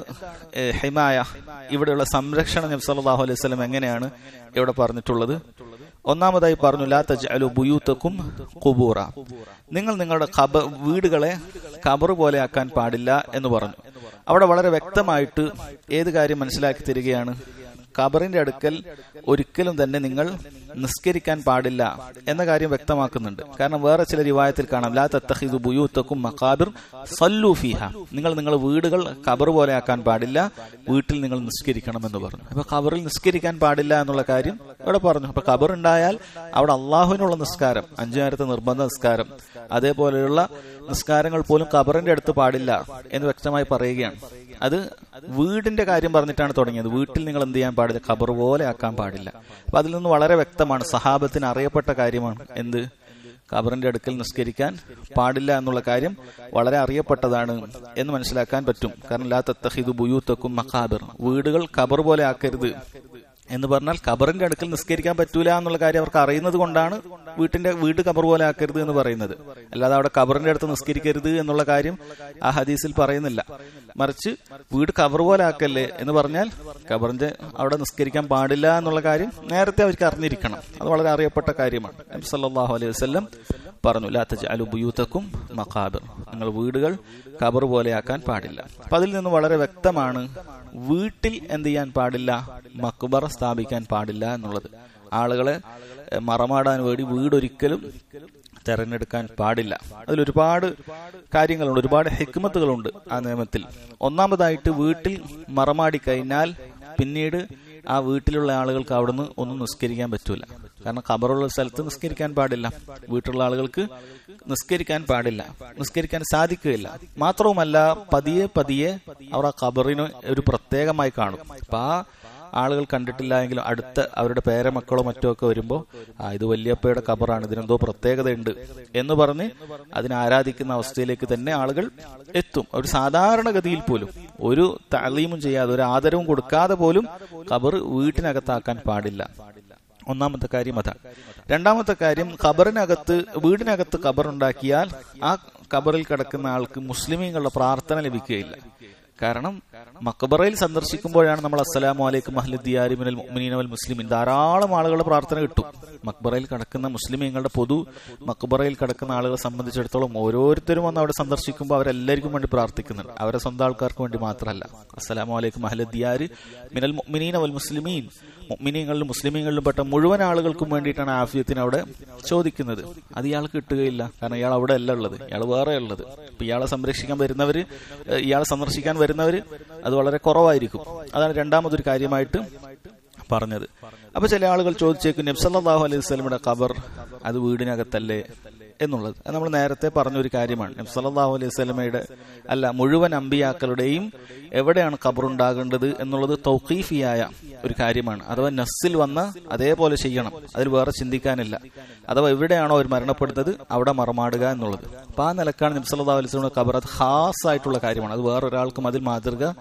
ഹിമായ ഇവിടെയുള്ള സംരക്ഷണം നബി സല്ലല്ലാഹു അലൈഹി വസല്ലം എങ്ങനെയാണ് ഇവിടെ പറഞ്ഞിട്ടുള്ളത് ഒന്നാമതായി പറഞ്ഞു ലാ തജ്അലു ബുയൂത്തക്കും ഖുബൂറ നിങ്ങൾ നിങ്ങളുടെ ഖബ വീടുകളെ ഖബർ പോലെ ആക്കാൻ പാടില്ല എന്ന് പറഞ്ഞു അവിടെ വളരെ വ്യക്തമായിട്ട് ഏത് കാര്യം മനസ്സിലാക്കി തരികയാണ് ഖബറിന്റെ അടുക്കൽ ഒരിക്കലും തന്നെ നിങ്ങൾ നിസ്കരിക്കാൻ പാടില്ല എന്ന കാര്യം വ്യക്തമാക്കുന്നുണ്ട് കാരണം വേറെ ചില റിവായത്തിൽ കാണാം ലാ തത്തഹിദു ബുയൂത്തക്കും മക്കാബിർ സല്ലു ഫിഹ നിങ്ങൾ നിങ്ങളുടെ വീടുകൾ ഖബർ പോലെ ആക്കാൻ പാടില്ല വീട്ടിൽ നിങ്ങൾ നിസ്കരിക്കണം എന്ന് പറഞ്ഞു അപ്പൊ ഖബറിൽ നിസ്കരിക്കാൻ പാടില്ല എന്നുള്ള കാര്യം ഇവിടെ പറഞ്ഞു അപ്പൊ ഖബർ ഉണ്ടായാൽ അവിടെ അള്ളാഹുവിനുള്ള നിസ്കാരം അഞ്ചു നേരത്തെ നിർബന്ധ നിസ്കാരം അതേപോലെയുള്ള നിസ്കാരങ്ങൾ പോലും ഖബറിന്റെ അടുത്ത് പാടില്ല എന്ന് വ്യക്തമായി പറയുകയാണ് അത് വീടിന്റെ കാര്യം പറഞ്ഞിട്ടാണ് തുടങ്ങിയത് വീട്ടിൽ നിങ്ങൾ എന്ത് ചെയ്യാൻ പാടില്ല ഖബർ പോലെ ആക്കാൻ പാടില്ല അപ്പൊ അതിൽ നിന്ന് വളരെ വ്യക്തമാണ് സഹാബത്തിന് അറിയപ്പെട്ട കാര്യമാണ് എന്ത് ഖബറിന്റെ അടുക്കൽ നിസ്കരിക്കാൻ പാടില്ല എന്നുള്ള കാര്യം വളരെ അറിയപ്പെട്ടതാണ് എന്ന് മനസ്സിലാക്കാൻ പറ്റും കാരണം ലാ തത്തഹിദു ബുയൂത്തക്കും മഖാബിർ വീടുകൾ ഖബർ പോലെ ആക്കരുത് എന്ന് പറഞ്ഞാൽ ഖബറിന്റെ അടുക്കൽ നിസ്കരിക്കാൻ പറ്റൂല എന്നുള്ള കാര്യം അവർക്ക് അറിയുന്നത് കൊണ്ടാണ് വീട്ടിന്റെ വീട് ഖബർ പോലെ ആക്കരുത് എന്ന് പറയുന്നത് അല്ലാതെ അവിടെ ഖബറിന്റെ അടുത്ത് നിസ്കരിക്കരുത് എന്നുള്ള കാര്യം ആ ഹദീസിൽ പറയുന്നില്ല മറിച്ച് വീട് ഖബർ പോലെ ആക്കല്ലേ എന്ന് പറഞ്ഞാൽ ഖബറിന്റെ അവിടെ നിസ്കരിക്കാൻ പാടില്ല എന്നുള്ള കാര്യം നേരത്തെ അവർക്ക് അറിഞ്ഞിരിക്കണം അത് വളരെ അറിയപ്പെട്ട കാര്യമാണ് നബി സല്ലല്ലാഹു അലൈഹി വസല്ലം പറഞ്ഞു ലാ തജ്അലു ബുയൂത്തക്കും മഖാബിർ നിങ്ങൾ വീടുകൾ ഖബർ പോലെ ആക്കാൻ പാടില്ല അപ്പൊ അതിൽ നിന്ന് വളരെ വ്യക്തമാണ് വീട്ടിൽ എന്ത് ചെയ്യാൻ പാടില്ല മക്ബറ സ്ഥാപിക്കാൻ പാടില്ല എന്നുള്ളത് ആളുകളെ മറമാടാൻ വേണ്ടി വീടൊരിക്കലും തെരഞ്ഞെടുക്കാൻ പാടില്ല അതിൽ ഒരുപാട് കാര്യങ്ങളുണ്ട് ഒരുപാട് ഹെക്മത്തുകളുണ്ട് ആ നിയമത്തിൽ ഒന്നാമതായിട്ട് വീട്ടിൽ മറമാടി കഴിഞ്ഞാൽ പിന്നീട് ആ വീട്ടിലുള്ള ആളുകൾക്ക് അവിടുന്ന് ഒന്നും നിസ്കരിക്കാൻ പറ്റൂല കാരണം ഖബറുള്ള സ്ഥലത്ത് നിസ്കരിക്കാൻ പാടില്ല വീട്ടിലുള്ള ആളുകൾക്ക് നിസ്കരിക്കാൻ പാടില്ല നിസ്കരിക്കാൻ സാധിക്കുകയില്ല മാത്രവുമല്ല പതിയെ പതിയെ അവർ ആ ഖബറിന് ഒരു പ്രത്യേകമായി കാണും അപ്പൊ ആ ആളുകൾ കണ്ടിട്ടില്ല എങ്കിലും അടുത്ത അവരുടെ പേരമക്കളോ മറ്റോ ഒക്കെ വരുമ്പോൾ ആ ഇത് വല്യപ്പയുടെ ഖബറാണ് ഇതിനെന്തോ പ്രത്യേകതയുണ്ട് എന്ന് പറഞ്ഞ് അതിനെ ആരാധിക്കുന്ന അവസ്ഥയിലേക്ക് തന്നെ ആളുകൾ എത്തും ഒരു സാധാരണഗതിയിൽ പോലും ഒരു തലീമും ചെയ്യാതെ ഒരു ആദരവും കൊടുക്കാതെ പോലും ഖബർ വീട്ടിനകത്താക്കാൻ പാടില്ല ഒന്നാമത്തെ കാര്യം അതാണ് രണ്ടാമത്തെ കാര്യം ഖബറിനകത്ത് വീടിനകത്ത് ഖബർ ഉണ്ടാക്കിയാൽ ആ ഖബറിൽ കിടക്കുന്ന ആൾക്ക് മുസ്ലിമീങ്ങളുടെ പ്രാർത്ഥന ലഭിക്കുകയില്ല കാരണം മക്കബറയിൽ സന്ദർശിക്കുമ്പോഴാണ് നമ്മൾ അസ്സലാമു അലൈക്കും അഹ്ലുദ്ദിയാരി മിനൽ മുഅ്മിനീന വൽ മുസ്ലിമിൻ ധാരാളം ആളുകളുടെ പ്രാർത്ഥന കിട്ടും മക്ബറയിൽ കിടക്കുന്ന മുസ്ലിമീങ്ങളുടെ പൊതു മക്ബറയിൽ കിടക്കുന്ന ആളുകളെ സംബന്ധിച്ചിടത്തോളം ഓരോരുത്തരും വന്ന് അവിടെ സന്ദർശിക്കുമ്പോൾ അവരെല്ലാവർക്കും വേണ്ടി പ്രാർത്ഥിക്കുന്നുണ്ട് അവരെ സ്വന്തം ആൾക്കാർക്ക് വേണ്ടി മാത്രമല്ല അസ്സലാമു അലൈക്കും അഹ്ലുദ്ദിയാരി മിനൽ മുഅ്മിനീന വൽ മുസ്ലിമീൻ മുഅ്മിനീങ്ങളിലും മുസ്ലിമീങ്ങളിലും പെട്ട മുഴുവൻ ആളുകൾക്കും വേണ്ടിയിട്ടാണ് ആഫിയത്തിന് അവിടെ ചോദിക്കുന്നത് അത് ഇയാൾക്ക് കിട്ടുകയില്ല കാരണം ഇയാൾ അവിടെ അല്ല ഉള്ളത് ഇയാൾ വേറെ ഉള്ളത് ഇപ്പൊ ഇയാളെ സംരക്ഷിക്കാൻ വരുന്നവര് ഇയാളെ സന്ദർശിക്കാൻ വരുന്നവര് അത് വളരെ കുറവായിരിക്കും അതാണ് രണ്ടാമതൊരു കാര്യമായിട്ട് പറഞ്ഞത് അപ്പൊ ചില ആളുകൾ ചോദിച്ചേക്കും നബ്സല്ലാഹു അലൈഹി സ്വലമിയുടെ ഖബർ അത് വീടിനകത്തല്ലേ എന്നുള്ളത് അത് നമ്മൾ നേരത്തെ പറഞ്ഞ ഒരു കാര്യമാണ് നബ്സല്ലാഹു അലൈഹി സ്വലമയുടെ അല്ല മുഴുവൻ അമ്പിയാക്കളുടെയും എവിടെയാണ് ഖബർ ഉണ്ടാകേണ്ടത് എന്നുള്ളത് തൗഖീഫിയായ ഒരു കാര്യമാണ് അഥവാ നസ്സിൽ വന്ന അതേപോലെ ചെയ്യണം അതിൽ വേറെ ചിന്തിക്കാനില്ല അഥവാ എവിടെയാണോ അവർ മരണപ്പെടുന്നത് അവിടെ മറമാടുക എന്നുള്ളത് അപ്പൊ ആ നിലക്കാണ് നബ്സല്ലാ അലൈഹി സ്വലമിയുടെ ഖബർ അത് ഹാസ് ആയിട്ടുള്ള കാര്യമാണ് അത് വേറൊരാൾക്കും അതിൽ മാതൃക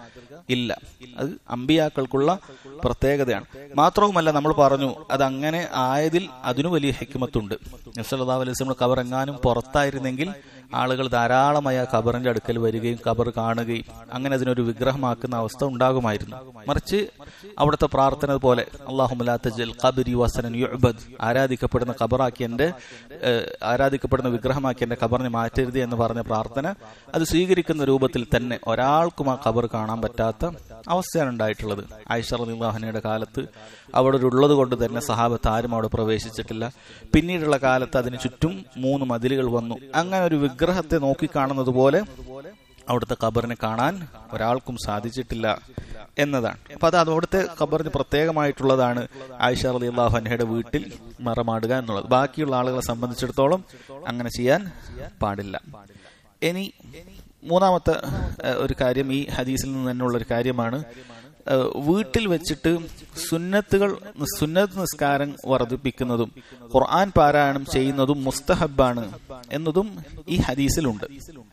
ഇല്ല അത് അമ്പിയാക്കൾക്കുള്ള പ്രത്യേകതയാണ് മാത്രവുമല്ല നമ്മൾ പറഞ്ഞു അത് അങ്ങനെ ആയതിൽ അതിനു വലിയ ഹെക്മത്തുണ്ട് നബ്സല്ലാ അലൈഹി സ്വലം കബർ എങ്ങാനും പുറത്തായിരുന്നെങ്കിൽ ആളുകൾ ധാരാളമായി ആ ഖബറിന്റെ അടുക്കൽ വരികയും ഖബർ കാണുകയും അങ്ങനെ അതിനൊരു വിഗ്രഹമാക്കുന്ന അവസ്ഥ ഉണ്ടാകുമായിരുന്നു മറിച്ച് അവിടുത്തെ പ്രാർത്ഥന പോലെ അള്ളാഹുമലാത്തബരി വസനൻ യുഅബദ് ആരാധിക്കപ്പെടുന്ന ഖബറാക്കി എന്റെ ഏഹ്, ആരാധിക്കപ്പെടുന്ന വിഗ്രഹമാക്കി എന്റെ ഖബറിനെ മാറ്റരുത് എന്ന് പറഞ്ഞ പ്രാർത്ഥന അത് സ്വീകരിക്കുന്ന രൂപത്തിൽ തന്നെ ഒരാൾക്കും ആ ഖബർ കാണാൻ പറ്റാത്ത അവസ്ഥയാണ് ഉണ്ടായിട്ടുള്ളത് ആയിഷ റളിയല്ലാഹുഅൻഹയുടെ കാലത്ത് അവിടെ ഒരു ഉള്ളത് കൊണ്ട് തന്നെ സഹാബത്ത് ആരും അവിടെ പ്രവേശിച്ചിട്ടില്ല പിന്നീടുള്ള കാലത്ത് അതിന് ചുറ്റും മൂന്ന് മതിലുകൾ വന്നു അങ്ങനെ ഒരു വിഗ്രഹത്തെ നോക്കിക്കാണുന്നത് പോലെ അവിടുത്തെ ഖബറിനെ കാണാൻ ഒരാൾക്കും സാധിച്ചിട്ടില്ല എന്നതാണ് അപ്പൊ അത് അവിടുത്തെ ഖബറിന് പ്രത്യേകമായിട്ടുള്ളതാണ് ആയിഷ അലി അള്ളാഹു അൻഹയുടെ വീട്ടിൽ മറമാടുക എന്നുള്ളത് ബാക്കിയുള്ള ആളുകളെ സംബന്ധിച്ചിടത്തോളം അങ്ങനെ ചെയ്യാൻ പാടില്ല ഇനി മൂന്നാമത്തെ ഏഹ്, ഒരു കാര്യം ഈ ഹദീസിൽ നിന്ന് തന്നെയുള്ള ഒരു കാര്യമാണ് ഏഹ്, വീട്ടിൽ വെച്ചിട്ട് സുന്നത്തുകൾ സുന്നത്ത് നിസ്കാരം വർദ്ധിപ്പിക്കുന്നതും ഖുർആൻ പാരായണം ചെയ്യുന്നതും മുസ്തഹബാണ് എന്നതും ഈ ഹദീസിലുണ്ട്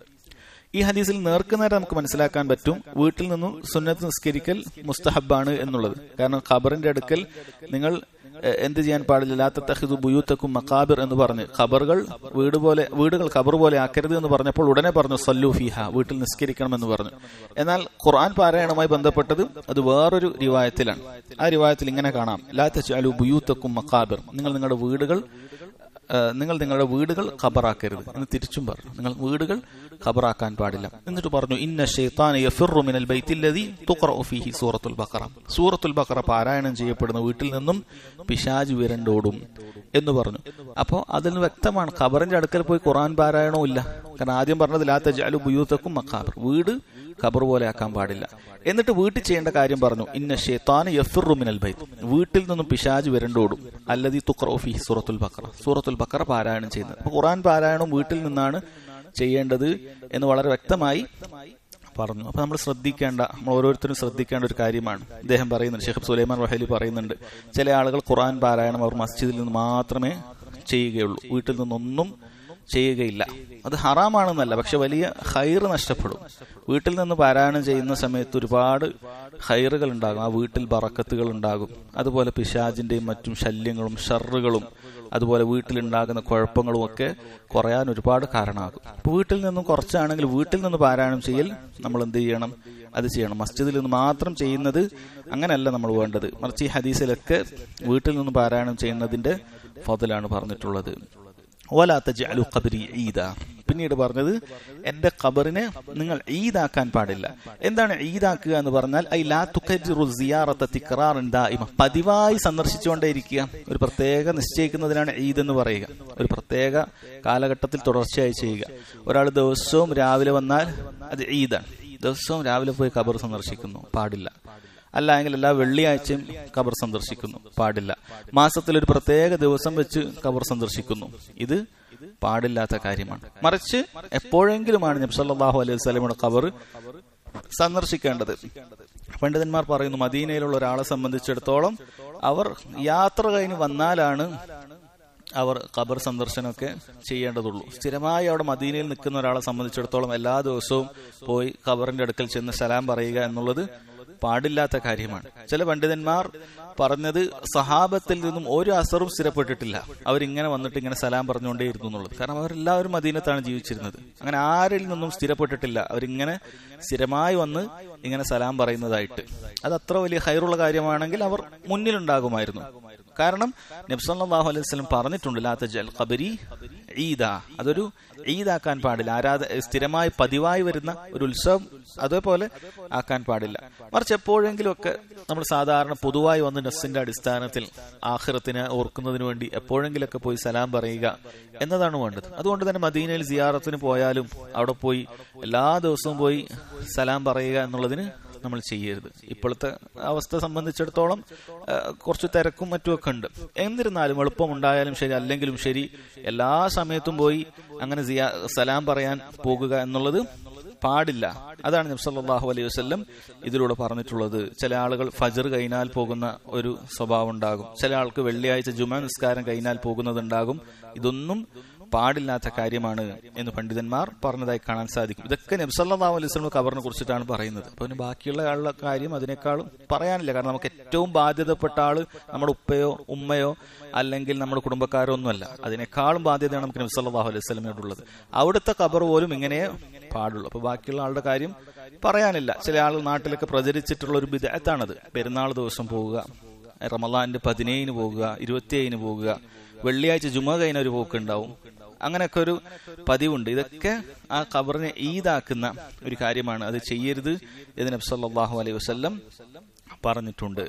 ഈ ഹദീസിൽ നേർക്കുനേരെ നമുക്ക് മനസ്സിലാക്കാൻ പറ്റും വീട്ടിൽ നിന്നും സുന്നത്ത് നിസ്കരിക്കൽ മുസ്തഹബാണ് എന്നുള്ളത് കാരണം ഖബറിന്റെ അടുക്കൽ നിങ്ങൾ എ, എന്ത് ചെയ്യാൻ പാടില്ല ലാത്തഹിദു ബുയൂത്തക്കും മക്കാബിർ എന്ന് പറഞ്ഞ് ഖബറുകൾ വീട് പോലെ വീടുകൾ ഖബർ പോലെ ആക്കരുത് എന്ന് പറഞ്ഞപ്പോൾ ഉടനെ പറഞ്ഞു സല്ലു ഫിഹ വീട്ടിൽ നിസ്കരിക്കണം എന്ന് പറഞ്ഞു എന്നാൽ ഖുർആൻ പാരായണവുമായി ബന്ധപ്പെട്ടത് അത് വേറൊരു റിവായത്തിലാണ് ആ റിവായത്തിൽ ഇങ്ങനെ കാണാം ലാത്തു ബുയൂത്തക്കും മക്കാബിർ നിങ്ങൾ നിങ്ങളുടെ വീടുകൾ ഏഹ് നിങ്ങൾ നിങ്ങളുടെ വീടുകൾ ഖബറാക്കരുത് എന്ന് തിരിച്ചും പറഞ്ഞു നിങ്ങൾ വീടുകൾ ഖബറാക്കാൻ പാടില്ല എന്നിട്ട് പറഞ്ഞു ഇന്ന ഷെയ്ത്താൻ യഫിറു മിനൽ ബൈത്തില്ലദി തുഖറഉ ഫീഹി സൂറത്തുൽ ബഖറ സൂറത്തുൽ ബഖറ പാരായണം ചെയ്യപ്പെടുന്ന വീട്ടിൽ നിന്നും പിശാജ് വിരണ്ടോടും എന്ന് പറഞ്ഞു അപ്പോൾ അതിന് വ്യക്തമാണ് ഖബറിന്റെ അടുക്കൽ പോയി ഖുറാൻ പാരായണവും ഇല്ല കാരണം ആദ്യം പറഞ്ഞത് ലാ തജാലു ബുയൂത്തക്കും മഖാബർ വീട് ഖബർ പോലെ ആക്കാൻ പാടില്ല എന്നിട്ട് വീട്ടിൽ ചെയ്യേണ്ട കാര്യം പറഞ്ഞു ഇന്ന ഷെയ്ത്താൻ യഫിറു മിനൽ ബൈത്ത് വീട്ടിൽ നിന്നും പിശാജ് വിരണ്ടോടും അല്ലതി തുഖറഉ ഫീഹി സൂറത്തുൽ ബഖറ സൂറത്തുൽ ബഖറ പാരായണം ചെയ്യുന്നത് അപ്പോൾ ഖുറാൻ പാരായണം വീട്ടിൽ നിന്നാണ് ചെയ്യേണ്ടത് എന്ന് വളരെ വ്യക്തമായി പറഞ്ഞു അപ്പൊ നമ്മൾ ശ്രദ്ധിക്കേണ്ട നമ്മൾ ഓരോരുത്തരും ശ്രദ്ധിക്കേണ്ട ഒരു കാര്യമാണ് അദ്ദേഹം പറയുന്നുണ്ട് ഷെയ്ഖ് സുലൈമാൻ വഹലി പറയുന്നുണ്ട് ചില ആളുകൾ ഖുറാൻ പാരായണം അവർ മസ്ജിദിൽ നിന്ന് മാത്രമേ ചെയ്യുകയുള്ളൂ വീട്ടിൽ നിന്നൊന്നും ചെയ്യുകയില്ല അത് ഹറാമാണെന്നല്ല പക്ഷെ വലിയ ഹൈറ് നഷ്ടപ്പെടും വീട്ടിൽ നിന്ന് പാരായണം ചെയ്യുന്ന സമയത്ത് ഒരുപാട് ഹൈറുകൾ ഉണ്ടാകും ആ വീട്ടിൽ ബറക്കത്തുകൾ ഉണ്ടാകും അതുപോലെ പിശാജിന്റെയും മറ്റും ശല്യങ്ങളും ഷറുകളും അതുപോലെ വീട്ടിലുണ്ടാകുന്ന കുഴപ്പങ്ങളും ഒക്കെ കുറയാൻ ഒരുപാട് കാരണമാകും ഇപ്പൊ വീട്ടിൽ നിന്നും കുറച്ചാണെങ്കിൽ വീട്ടിൽ നിന്ന് പാരായണം ചെയ്യൽ നമ്മൾ എന്ത് ചെയ്യണം അത് ചെയ്യണം മസ്ജിദിൽ നിന്ന് മാത്രം ചെയ്യുന്നത് അങ്ങനെയല്ല നമ്മൾ വേണ്ടത് മറിച്ച് ഈ ഹദീസിലൊക്കെ വീട്ടിൽ നിന്ന് പാരായണം ചെയ്യുന്നതിന്റെ ഫതിലാണ് പറഞ്ഞിട്ടുള്ളത് ഓലാത്ത ജഅലു ഖബരി ഈദ പിന്നീട് പറഞ്ഞത് എന്റെ ഖബറിനെ നിങ്ങൾ ഈദാക്കാൻ പാടില്ല എന്താണ് ഈദാക്കുക എന്ന് പറഞ്ഞാൽ ഐ ലാ തുക്കജിറു സിയാറത്ത തിക്റാറൻ ദായിമ പതിവായി സന്ദർശിച്ചുകൊണ്ടേയിരിക്കുക ഒരു പ്രത്യേക നിശ്ചയിക്കുന്നതിനാണ് ഈദ് എന്ന് പറയുക ഒരു പ്രത്യേക കാലഘട്ടത്തിൽ തുടർച്ചയായി ചെയ്യുക ഒരാൾ ദിവസവും രാവിലെ വന്നാൽ അത് ഈദാണ് ദിവസവും രാവിലെ പോയി ഖബർ സന്ദർശിക്കുന്നു പാടില്ല അല്ല എങ്കിൽ എല്ലാ വെള്ളിയാഴ്ചയും ഖബർ സന്ദർശിക്കുന്നു പാടില്ല മാസത്തിൽ ഒരു പ്രത്യേക ദിവസം വെച്ച് ഖബർ സന്ദർശിക്കുന്നു ഇത് പാടില്ലാത്ത കാര്യമാണ് മറിച്ച് എപ്പോഴെങ്കിലുമാണ് നബ്സല്ലാഹു അലൈഹി വസ്ലമിയുടെ ഖബർ സന്ദർശിക്കേണ്ടത് പണ്ഡിതന്മാർ പറയുന്നു മദീനയിലുള്ള ഒരാളെ സംബന്ധിച്ചിടത്തോളം അവർ യാത്ര കഴിഞ്ഞ് വന്നാലാണ് അവർ ഖബർ സന്ദർശനമൊക്കെ ചെയ്യേണ്ടതുള്ളൂ സ്ഥിരമായി അവിടെ മദീനയിൽ നിൽക്കുന്ന ഒരാളെ സംബന്ധിച്ചിടത്തോളം എല്ലാ ദിവസവും പോയി ഖബറിന്റെ അടുക്കൽ ചെന്ന് സലാം പറയുക എന്നുള്ളത് പാടില്ലാത്ത കാര്യമാണ് ചില പണ്ഡിതന്മാർ പറഞ്ഞത് സഹാബത്തിൽ നിന്നും ഒരു അസറും സ്ഥിരപ്പെട്ടിട്ടില്ല അവരിങ്ങനെ വന്നിട്ട് ഇങ്ങനെ സലാം പറഞ്ഞുകൊണ്ടേയിരുന്നു എന്നുള്ളത് കാരണം അവരെല്ലാവരും മദീനത്താണ് ജീവിച്ചിരുന്നത് അങ്ങനെ ആരിൽ നിന്നും സ്ഥിരപ്പെട്ടിട്ടില്ല അവരിങ്ങനെ സ്ഥിരമായി വന്ന് ഇങ്ങനെ സലാം പറയുന്നതായിട്ട് അത് അത്ര വലിയ ഹൈറുള്ള കാര്യമാണെങ്കിൽ അവർ മുന്നിലുണ്ടാകുമായിരുന്നു കാരണം നബ്സല്ലാഹു അലൈഹി വസ്ലം പറഞ്ഞിട്ടുണ്ട് ലാത്ത ജൽ ഖബരി ഈദ അതൊരു ഈദാക്കാൻ പാടില്ല ആരാധ സ്ഥിരമായി പതിവായി വരുന്ന ഒരു ഉത്സവം അതേപോലെ ആക്കാൻ പാടില്ല മറിച്ച് എപ്പോഴെങ്കിലും ഒക്കെ നമ്മൾ സാധാരണ പൊതുവായി വന്ന് നസ്സിന്റെ അടിസ്ഥാനത്തിൽ ആഹ്റത്തിനെ ഓർക്കുന്നതിന് വേണ്ടി എപ്പോഴെങ്കിലൊക്കെ പോയി സലാം പറയുക എന്നതാണ് വേണ്ടത് അതുകൊണ്ട് തന്നെ മദീനയിൽ സിയാറത്തിന് പോയാലും അവിടെ പോയി എല്ലാ ദിവസവും പോയി സലാം പറയുക എന്നുള്ളതിന് നമ്മൾ ചെയ്യരുത് ഇപ്പോഴത്തെ അവസ്ഥ സംബന്ധിച്ചിടത്തോളം ആ, കുറച്ച് തിരക്കും മറ്റുമൊക്കെ ഉണ്ട് എന്നിരുന്നാലും എളുപ്പമുണ്ടായാലും ശരി അല്ലെങ്കിലും ശരി എല്ലാ സമയത്തും പോയി അങ്ങനെ സിയാ- സലാം പറയാൻ പോകുക എന്നുള്ളത് പാടില്ല അതാണ് നബ്സല്ലാഹു അലൈഹി വസ്ല്ലം ഇതിലൂടെ പറഞ്ഞിട്ടുള്ളത് ചില ആളുകൾ ഫജർ കഴിഞ്ഞാൽ പോകുന്ന ഒരു സ്വഭാവം ഉണ്ടാകും ചില ആൾക്ക് വെള്ളിയാഴ്ച ജുമാ നിസ്കാരം കഴിഞ്ഞാൽ പോകുന്നതുണ്ടാകും ഇതൊന്നും പാടില്ലാത്ത കാര്യമാണ് എന്ന് പണ്ഡിതന്മാർ പറഞ്ഞതായി കാണാൻ സാധിക്കും ഇതൊക്കെ നബ്സല്ലാ അലൈഹി സ്വലം ഖബറിനെ കുറിച്ചിട്ടാണ് പറയുന്നത് അപ്പൊ പിന്നെ ബാക്കിയുള്ള ആളുടെ കാര്യം അതിനേക്കാളും പറയാനില്ല കാരണം നമുക്ക് ഏറ്റവും ബാധ്യതപ്പെട്ട ആള് നമ്മുടെ ഉപ്പയോ ഉമ്മയോ അല്ലെങ്കിൽ നമ്മുടെ കുടുംബക്കാരോ ഒന്നുമല്ല അതിനേക്കാളും ബാധ്യതയാണ് നമുക്ക് നബ്സല്ലാഹു അലൈഹി സ്വലമിനോടുള്ളത് അവിടുത്തെ ഖബർ പോലും ഇങ്ങനെ പാടുള്ളൂ അപ്പൊ ബാക്കിയുള്ള ആളുടെ കാര്യം പറയാനില്ല ചില ആളുകൾ നാട്ടിലൊക്കെ പ്രചരിച്ചിട്ടുള്ള ഒരു വിദഗ്ധാണത് പെരുന്നാൾ ദിവസം പോവുക റമലാന്റെ പതിനേഴിന് പോകുക ഇരുപത്തിയേഴിന് പോകുക വെള്ളിയാഴ്ച ജുമ കഴിഞ്ഞ ഒരു പോക്ക് ഉണ്ടാവും അങ്ങനെയൊക്കെ ഒരു പതിവുണ്ട് ഇതൊക്കെ ആ ഖബറിനെ ഈദാക്കുന്ന ഒരു കാര്യമാണ് അത് ചെയ്യരുത് എന്ന് നബി സല്ലല്ലാഹു അലൈഹി വസല്ലം പറഞ്ഞിട്ടുണ്ട്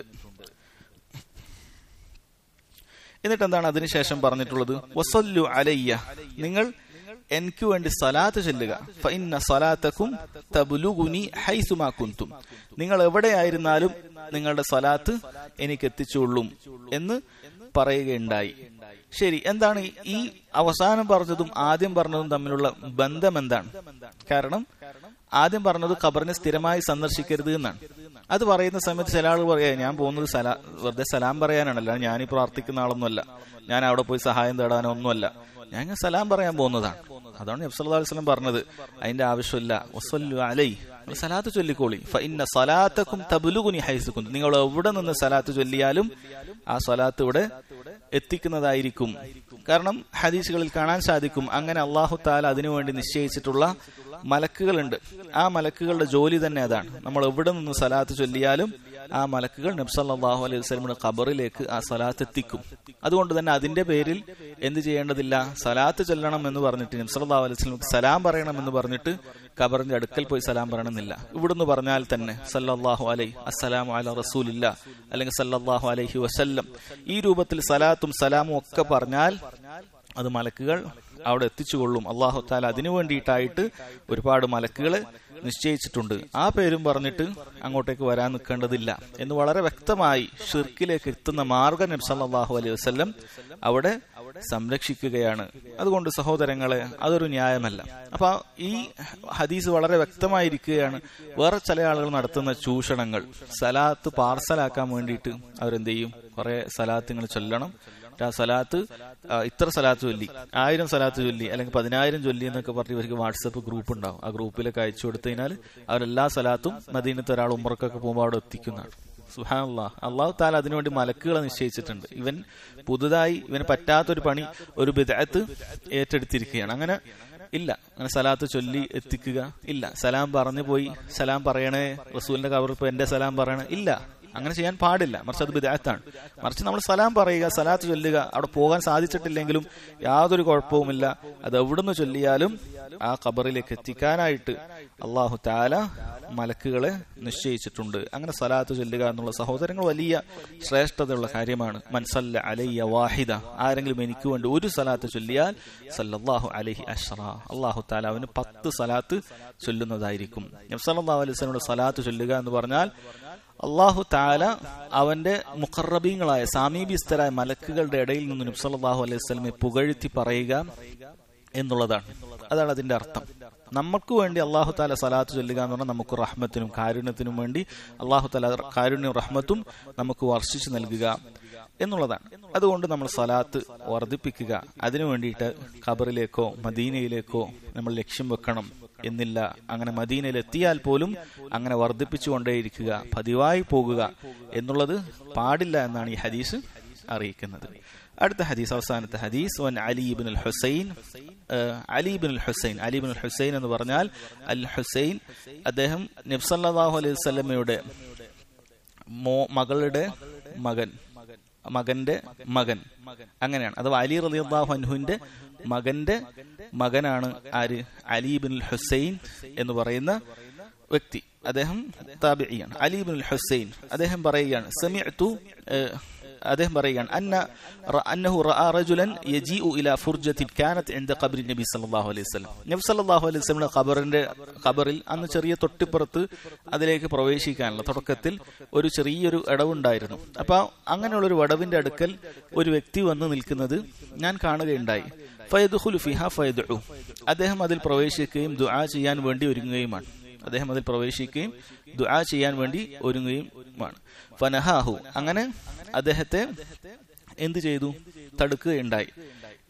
എന്നിട്ട് എന്താണ് അതിനുശേഷം പറഞ്ഞിട്ടുള്ളത് വസല്ലു അലയ്യ നിങ്ങൾ എനിക്ക് വേണ്ടി സലാത്ത് ചെല്ലുക ഫഇന്ന സലാത്തക്കും തബ്ലുഗുനി ഹൈസുമാ കുന്തും നിങ്ങൾ എവിടെയായിരുന്നാലും നിങ്ങളുടെ സലാത്ത് എനിക്ക് എത്തിച്ചുകൊള്ളും എന്ന് പറയുകയുണ്ടായി ശരി എന്താണ് ഈ അവസാനം പറഞ്ഞതും ആദ്യം പറഞ്ഞതും തമ്മിലുള്ള ബന്ധം എന്താണ് കാരണം ആദ്യം പറഞ്ഞത് ഖബറിനെ സ്ഥിരമായി സന്ദർശിക്കരുത് എന്നാണ് അത് പറയുന്ന സമയത്ത് ചില ആളുകൾ പറയാ ഞാൻ പോകുന്നത് സലാ വെറുതെ സലാം പറയാനാണല്ല ഞാൻ ഈ പ്രാർത്ഥിക്കുന്ന ആളൊന്നുമല്ല ഞാൻ അവിടെ പോയി സഹായം തേടാനോ ഒന്നുമല്ല ഞാൻ ഇങ്ങനെ സലാം പറയാൻ പോകുന്നതാണ് അതാണ് നബ്സല്ലാ വസ്ലം പറഞ്ഞത് അതിന്റെ ആവശ്യമില്ല വസ്വല്ലു അലൈ നിങ്ങൾ സലാത്ത് ചൊല്ലിക്കോളി ഫഇന്ന സലാത്തക്കും തബുലുകുനി ഹൈസുക്കും നിങ്ങൾ എവിടെ നിന്ന് സലാത്ത് ചൊല്ലിയാലും ആ സലാത്ത് ഇവിടെ എത്തിക്കുന്നതായിരിക്കും കാരണം ഹദീസുകളിൽ കാണാൻ സാധിക്കും അങ്ങനെ അള്ളാഹു താല അതിനുവേണ്ടി നിശ്ചയിച്ചിട്ടുള്ള മലക്കുകളുണ്ട് ആ മലക്കുകളുടെ ജോലി തന്നെ അതാണ് നമ്മൾ എവിടെ നിന്ന് സലാത്ത് ചൊല്ലിയാലും ആ മലക്കുകൾ നബ്സല്ലാഹു അലൈഹി വസ്ലമിയുടെ ഖബറിലേക്ക് ആ സലാത്ത് എത്തിക്കും അതുകൊണ്ട് തന്നെ അതിന്റെ പേരിൽ എന്ത് ചെയ്യേണ്ടതില്ല സലാത്ത് ചൊല്ലണം എന്ന് പറഞ്ഞിട്ട് നബ്സല്ലാഹു അലൈഹി വസ്ലമിക്ക് സലാം പറയണം എന്ന് പറഞ്ഞിട്ട് ഖബറിന്റെ അടുക്കൽ പോയി സലാം പറയണമെന്നില്ല ഇവിടുന്ന് പറഞ്ഞാൽ തന്നെ സല്ലല്ലാഹു അലൈ അസ്സലാമു അല റസൂലില്ല അല്ലെങ്കിൽ സല്ലല്ലാഹു അലൈഹി വസല്ലം ഈ രൂപത്തിൽ സലാത്തും സലാമും ഒക്കെ പറഞ്ഞാൽ അത് മലക്കുകൾ അവിടെ എത്തിച്ചുകൊള്ളും അള്ളാഹു താല അതിനു വേണ്ടിയിട്ടായിട്ട് ഒരുപാട് മലക്കുകളെ നിശ്ചയിച്ചിട്ടുണ്ട് ആ പേരും പറഞ്ഞിട്ട് അങ്ങോട്ടേക്ക് വരാൻ നിൽക്കേണ്ടതില്ല എന്ന് വളരെ വ്യക്തമായി ഷിർക്കിലേക്ക് എത്തുന്ന മാർഗ നബ്സല്ലാഹു അലൈഹി വസ്ല്ലം അവിടെ സംരക്ഷിക്കുകയാണ് അതുകൊണ്ട് സഹോദരങ്ങളെ അതൊരു ന്യായമല്ല അപ്പൊ ഈ ഹദീസ് വളരെ വ്യക്തമായിരിക്കുകയാണ് വേറെ ചില ആളുകൾ നടത്തുന്ന ചൂഷണങ്ങൾ സലാത്ത് പാർസലാക്കാൻ വേണ്ടിയിട്ട് അവരെന്ത് ചെയ്യും കുറെ സലാത്തുകൾ ചൊല്ലണം ആ സലാത്ത് ഇത്ര സലാത്ത് ചൊല്ലി ആയിരം സലാത്ത് ചൊല്ലി അല്ലെങ്കിൽ പതിനായിരം ചൊല്ലി എന്നൊക്കെ പറഞ്ഞ് ഇവർക്ക് വാട്സപ്പ് ഗ്രൂപ്പ് ഉണ്ടാവും ആ ഗ്രൂപ്പിലൊക്കെ അയച്ചു കൊടുത്തു കഴിഞ്ഞാൽ അവരെല്ലാ സലാത്തും മദീനത്ത് ഒരാൾ ഉമ്മർക്കൊക്കെ പോകുമ്പോൾ അവിടെ എത്തിക്കുന്നതാണ് സുഹാനുള്ള അള്ളാഹു താല അതിനുവേണ്ടി മലക്കുകളെ നിശ്ചയിച്ചിട്ടുണ്ട് ഇവൻ പുതുതായി ഇവന് പറ്റാത്തൊരു പണി ഒരു ബിദഅത്ത് ഏറ്റെടുത്തിരിക്കുകയാണ് അങ്ങനെ ഇല്ല അങ്ങനെ സലാത്ത് ചൊല്ലി എത്തിക്കുക ഇല്ല സലാം പറഞ്ഞു പോയി സലാം പറയണേ റസൂലിന്റെ കവർ ഇപ്പൊ എന്റെ സലാം പറയണേ ഇല്ല അങ്ങനെ ചെയ്യാൻ പാടില്ല മറിച്ച് അത് ബിദാത്താണ് മറിച്ച് നമ്മൾ സലാം പറയുക സലാത്ത് ചൊല്ലുക അവിടെ പോകാൻ സാധിച്ചിട്ടില്ലെങ്കിലും യാതൊരു കുഴപ്പവുമില്ല അത് എവിടുന്ന് ചൊല്ലിയാലും ആ ഖബറിലേക്ക് എത്തിക്കാനായിട്ട് അള്ളാഹു താല മലക്കുകളെ നിശ്ചയിച്ചിട്ടുണ്ട് അങ്ങനെ സലാത്ത് ചൊല്ലുക എന്നുള്ള സഹോദരങ്ങൾ വലിയ ശ്രേഷ്ഠതയുള്ള കാര്യമാണ് മൻസല്ല അലയ്യ വാഹിദ ആരെങ്കിലും എനിക്ക് വേണ്ടി ഒരു സലാത്ത് ചൊല്ലിയാൽ സല്ലല്ലാഹു അലഹി അഷ്റ അള്ളാഹു താല അവന് പത്ത് സലാത്ത് ചൊല്ലുന്നതായിരിക്കും നബ്സല്ലാഹു അലൈഹി സ്വലമോട് സലാത്ത് ചൊല്ലുക എന്ന് പറഞ്ഞാൽ അള്ളാഹു താല അവന്റെ മുഖറബീങ്ങളായ സാമീപ്യസ്ഥരായ മലക്കുകളുടെ ഇടയിൽ നിന്ന് നബ്സല്ലാഹു അലൈഹി സ്വലമെ പുകഴ്ത്തി പറയുക എന്നുള്ളതാണ് അതാണ് അതിന്റെ അർത്ഥം നമുക്ക് വേണ്ടി അള്ളാഹു താല സലാത്ത് ചൊല്ലുക എന്ന് പറഞ്ഞാൽ നമുക്ക് റഹ്മത്തിനും കാരുണ്യത്തിനും വേണ്ടി അള്ളാഹു താല കാരുണ്യവും റഹ്മത്തും നമുക്ക് വർഷിച്ചു നൽകുക എന്നുള്ളതാണ് അതുകൊണ്ട് നമ്മൾ സലാത്ത് വർദ്ധിപ്പിക്കുക അതിനു വേണ്ടിയിട്ട് ഖബറിലേക്കോ മദീനയിലേക്കോ നമ്മൾ ലക്ഷ്യം വെക്കണം എന്നില്ല അങ്ങനെ മദീനയിൽ എത്തിയാൽ പോലും അങ്ങനെ വർദ്ധിപ്പിച്ചുകൊണ്ടേയിരിക്കുക പതിവായി പോകുക എന്നുള്ളത് പാടില്ല എന്നാണ് ഈ ഹദീസ് അറിയിക്കുന്നത് അടുത്ത ഹദീസ് അവസാനത്തെ ഹദീസ് വൻ അലിബിൻ അൽ ഹുസൈൻ അലിബിൻ അൽ ഹുസൈൻ അലിബിൻ അൽ ഹുസൈൻ എന്ന് പറഞ്ഞാൽ അൽ ഹുസൈൻ അദ്ദേഹം നബ്സല്ലാഹു അലൈഹി സ്വലമയുടെ മോ മകളുടെ മകൻ മകന്റെ മകൻ അങ്ങനെയാണ് അഥവാ അലി റലിയാഹു അൻഹുവിന്റെ മകന്റെ മകനാണ് ആര് അലീബിൻ ഹുസൈൻ എന്ന് പറയുന്ന വ്യക്തി അദ്ദേഹം താബിയാണ് അലീബിൻ ഹുസൈൻ അദ്ദേഹം പറയുകയാണ് സമിഅ്തു അദ്ദേഹം പറയുകയാണ് അന്ന അന്നഹു റഅ റജുലൻ യജീഉ ഇലാ ഫുർജത്തിൻ കാനത്ത് ഇൻദ ഖബ്രി നബി സല്ലല്ലാഹു അലൈഹി വസല്ലം നബി സല്ലല്ലാഹു അലൈഹി വസല്ലം ഖബറിന്റെ ഖബറിൽ അന്ന് ചെറിയ തൊട്ടിപ്പുറത്ത് അതിലേക്ക് പ്രവേശിക്കാനുള്ള തുടക്കത്തിൽ ഒരു ചെറിയൊരു ഇടവുണ്ടായിരുന്നു അപ്പൊ അങ്ങനെയുള്ള ഒരു വടവിന്റെ അടുക്കൽ ഒരു വ്യക്തി വന്ന് നിൽക്കുന്നത് ഞാൻ കാണുകയുണ്ടായി ഫയദുഖുലു ഫിഹ ഫയദു അദ്ദേഹം അതിൽ പ്രവേശിക്കുകയും ദുആ ചെയ്യാൻ വേണ്ടി ഒരുങ്ങുകയുമാണ് അദ്ദേഹം അതിൽ പ്രവേശിക്കുകയും ദുആ ചെയ്യാൻ വേണ്ടി ഒരുങ്ങുകയുമാണ് ഫനഹാഹു അങ്ങനെ അദ്ദേഹത്തെ എന്തു ചെയ്തു തടുക്കുകയുണ്ടായി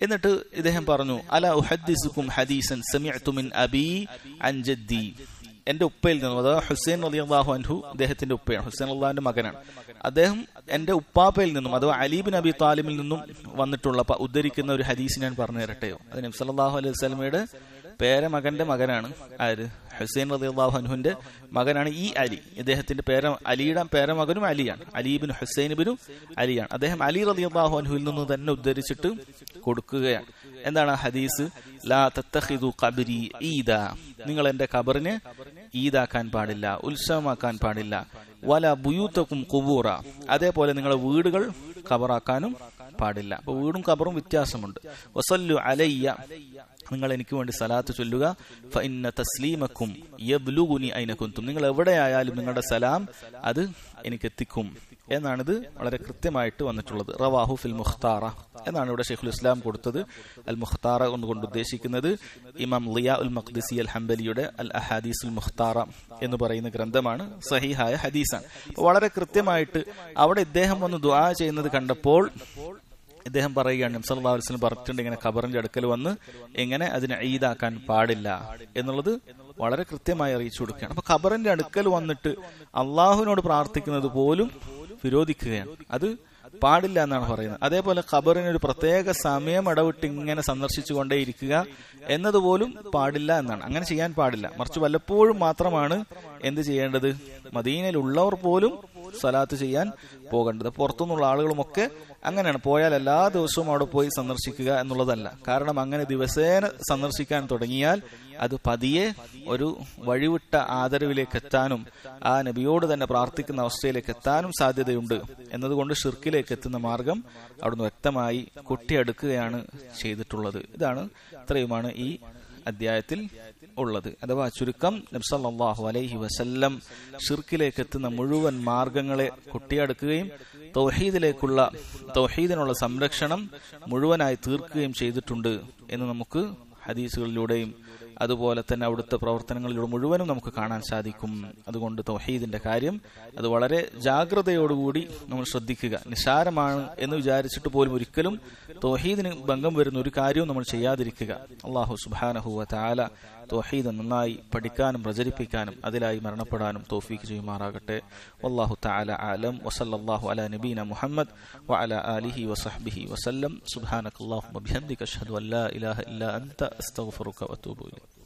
എന്നിട്ട് ഇദ്ദേഹം പറഞ്ഞു അല ഉഹദ്ദിസുക്കും ഹദീസൻ സമിഅ്തു മിൻ അബി അൻ ജദ്ദി എന്റെ ഉപ്പയിൽ നിന്നും അതായത് ഹുസൈൻ റളിയല്ലാഹു അൻഹു അദ്ദേഹത്തിന്റെ ഉപ്പയാണ് ഹുസൈൻ അള്ളാഹിന്റെ മകനാണ് അദ്ദേഹം എന്റെ ഉപ്പാപ്പയിൽ നിന്നും അഥവാ അലീബിൻ അബി താലിമിൽ നിന്നും വന്നിട്ടുള്ള പ- ഉദ്ധരിക്കുന്ന ഒരു ഹദീസ് ഞാൻ പറഞ്ഞു തരട്ടെയോ അത് നബി സല്ലല്ലാഹു അലൈഹി വസല്ലമയുടെ പേരമകന്റെ മകനാണ് ആര് ഹുസൈൻ റളിയല്ലാഹു അൻഹുവിന്റെ മകനാണ് ഈ അലി ഇദ്ദേഹത്തിന്റെ പേര അലിയുടെ പേരമകനും അലിയാണ് അലീബിൻ ഹുസൈൻ ബിനു അലിയാണ് അദ്ദേഹം അലി റളിയല്ലാഹു അൻഹുവിൽ നിന്ന് തന്നെ ഉദ്ധരിച്ചിട്ട് കൊടുക്കുകയാണ് എന്താണ് ആ ഹദീസ് ലാ തത്തഖിദു ഖബ്രി ഈദ നിങ്ങൾ എന്റെ ഖബറിനെ ഈദാക്കാൻ പാടില്ല ഉത്സവമാക്കാൻ പാടില്ല വല ബുയൂത്തക്കും കുബൂറ അതേപോലെ നിങ്ങളെ വീടുകൾ ഖബറാക്കാനും പാടില്ല അപ്പൊ വീടും ഖബറും വ്യത്യാസമുണ്ട് വസല്ലു അലയ്യ നിങ്ങൾ എനിക്ക് വേണ്ടി സലാത്ത് ചൊല്ലുക ഫഇന്ന തസ്ലീമക്കും യബ്ലുഗുനി അയിന കുന്തും നിങ്ങൾ എവിടെയായാലും നിങ്ങളുടെ സലാം അത് എനിക്ക് എത്തിക്കും എന്നാണിത് വളരെ കൃത്യമായിട്ട് വന്നിട്ടുള്ളത് റവാഹു ഫിൽ മുഖ്താറ എന്നാണ് ഇവിടെ ഷെയ്ഖുൽ ഇസ്ലാം കൊടുത്തത് അൽ മുഖ്താറ എന്നുകൊണ്ട് ഉദ്ദേശിക്കുന്നത് ഇമാം ലിയ ഉൽ മഖ്ദിസി അൽ ഹംബലിയുടെ അൽ അഹാദീസ് ഉൽ മുഖ്താറ എന്ന് പറയുന്ന ഗ്രന്ഥമാണ് സഹിഹായ ഹദീസാണ് അപ്പൊ വളരെ കൃത്യമായിട്ട് അവിടെ ഇദ്ദേഹം വന്ന് ദുആ ചെയ്യുന്നത് കണ്ടപ്പോൾ ഇദ്ദേഹം പറയുകയാണ് നബി സല്ലല്ലാഹു അലൈഹി വസല്ലം പറഞ്ഞിട്ടുണ്ട് ഇങ്ങനെ ഖബറിന്റെ അടുക്കൽ വന്ന് എങ്ങനെ അതിനെ ഈദാക്കാൻ പാടില്ല എന്നുള്ളത് വളരെ കൃത്യമായി അറിയിച്ചു കൊടുക്കുകയാണ് അപ്പൊ ഖബറിന്റെ അടുക്കൽ വന്നിട്ട് അള്ളാഹുവിനോട് പ്രാർത്ഥിക്കുന്നത് പോലും വിരോധിക്കുകയാണ് അത് പാടില്ല എന്നാണ് പറയുന്നത് അതേപോലെ ഖബറിന് ഒരു പ്രത്യേക സമയം ഇടവിട്ട് ഇങ്ങനെ സന്ദർശിച്ചു കൊണ്ടേയിരിക്കുക എന്നതുപോലും പാടില്ല എന്നാണ് അങ്ങനെ ചെയ്യാൻ പാടില്ല മറിച്ച് വല്ലപ്പോഴും മാത്രമാണ് എന്ത് ചെയ്യേണ്ടത് മദീനയിലുള്ളവർ പോലും സലാത്ത് ചെയ്യാൻ പോകേണ്ടത് പുറത്തുനിന്നുള്ള ആളുകളുമൊക്കെ അങ്ങനെയാണ് പോയാൽ എല്ലാ ദിവസവും അവിടെ പോയി സന്ദർശിക്കുക എന്നുള്ളതല്ല കാരണം അങ്ങനെ ദിവസേന സന്ദർശിക്കാൻ തുടങ്ങിയാൽ അത് പതിയെ ഒരു വഴിവിട്ട ആദരവിലേക്ക് എത്താനും ആ നബിയോട് തന്നെ പ്രാർത്ഥിക്കുന്ന അവസ്ഥയിലേക്ക് എത്താനും സാധ്യതയുണ്ട് എന്നതുകൊണ്ട് ഷിർക്കിലേക്ക് എത്തുന്ന മാർഗം അവിടുന്ന് വ്യക്തമായി കൊട്ടിയെടുക്കുകയാണ് ചെയ്തിട്ടുള്ളത് ഇതാണ് ഇത്രയുമാണ് ഈ അധ്യായത്തിൽ ഉള്ളത് അഥവാ ചുരുക്കം നബ്സല്ലാഹു അലൈഹി വസല്ലം ഷിർക്കിലേക്ക് എത്തുന്ന മുഴുവൻ മാർഗങ്ങളെ കൊട്ടിയടക്കുകയും തൗഹീദിലേക്കുള്ള തൗഹീദിനുള്ള സംരക്ഷണം മുഴുവനായി തീർക്കുകയും ചെയ്തിട്ടുണ്ട് എന്ന് നമുക്ക് ഹദീസുകളിലൂടെയും അതുപോലെ തന്നെ അവിടുത്തെ പ്രവർത്തനങ്ങളിലൂടെ മുഴുവനും നമുക്ക് കാണാൻ സാധിക്കും അതുകൊണ്ട് തൗഹീദിന്റെ കാര്യം അത് വളരെ ജാഗ്രതയോടുകൂടി നമ്മൾ ശ്രദ്ധിക്കുക നിസാരമാണ് എന്ന് വിചാരിച്ചിട്ട് പോലും ഒരിക്കലും തൗഹീദിന് ഭംഗം വരുന്ന ഒരു കാര്യവും നമ്മൾ ചെയ്യാതിരിക്കുക അള്ളാഹു സുബാനഹുവ താല തൗഹീദ് നന്നായി പഠിക്കാനും പ്രചരിപ്പിക്കാനും അതിലായി മരണപ്പെടാനും തോഫീക്ക് ചെയ്യുമാറാകട്ടെ വല്ലാഹു തആല ആലം വസല്ലല്ലാഹു അലാ നബീന മുഹമ്മദ് വഅലാ ആലിഹി വസഹ്ബിഹി വസല്ലം സുബ്ഹാനകല്ലാഹുമ്മ ബിഹംദിക അഷ്ഹദു അൻ ലാ ഇലാഹ ഇല്ലാ അൻത അസ്തഗ്ഫിറുക വഅതൂബു ഇലൈക്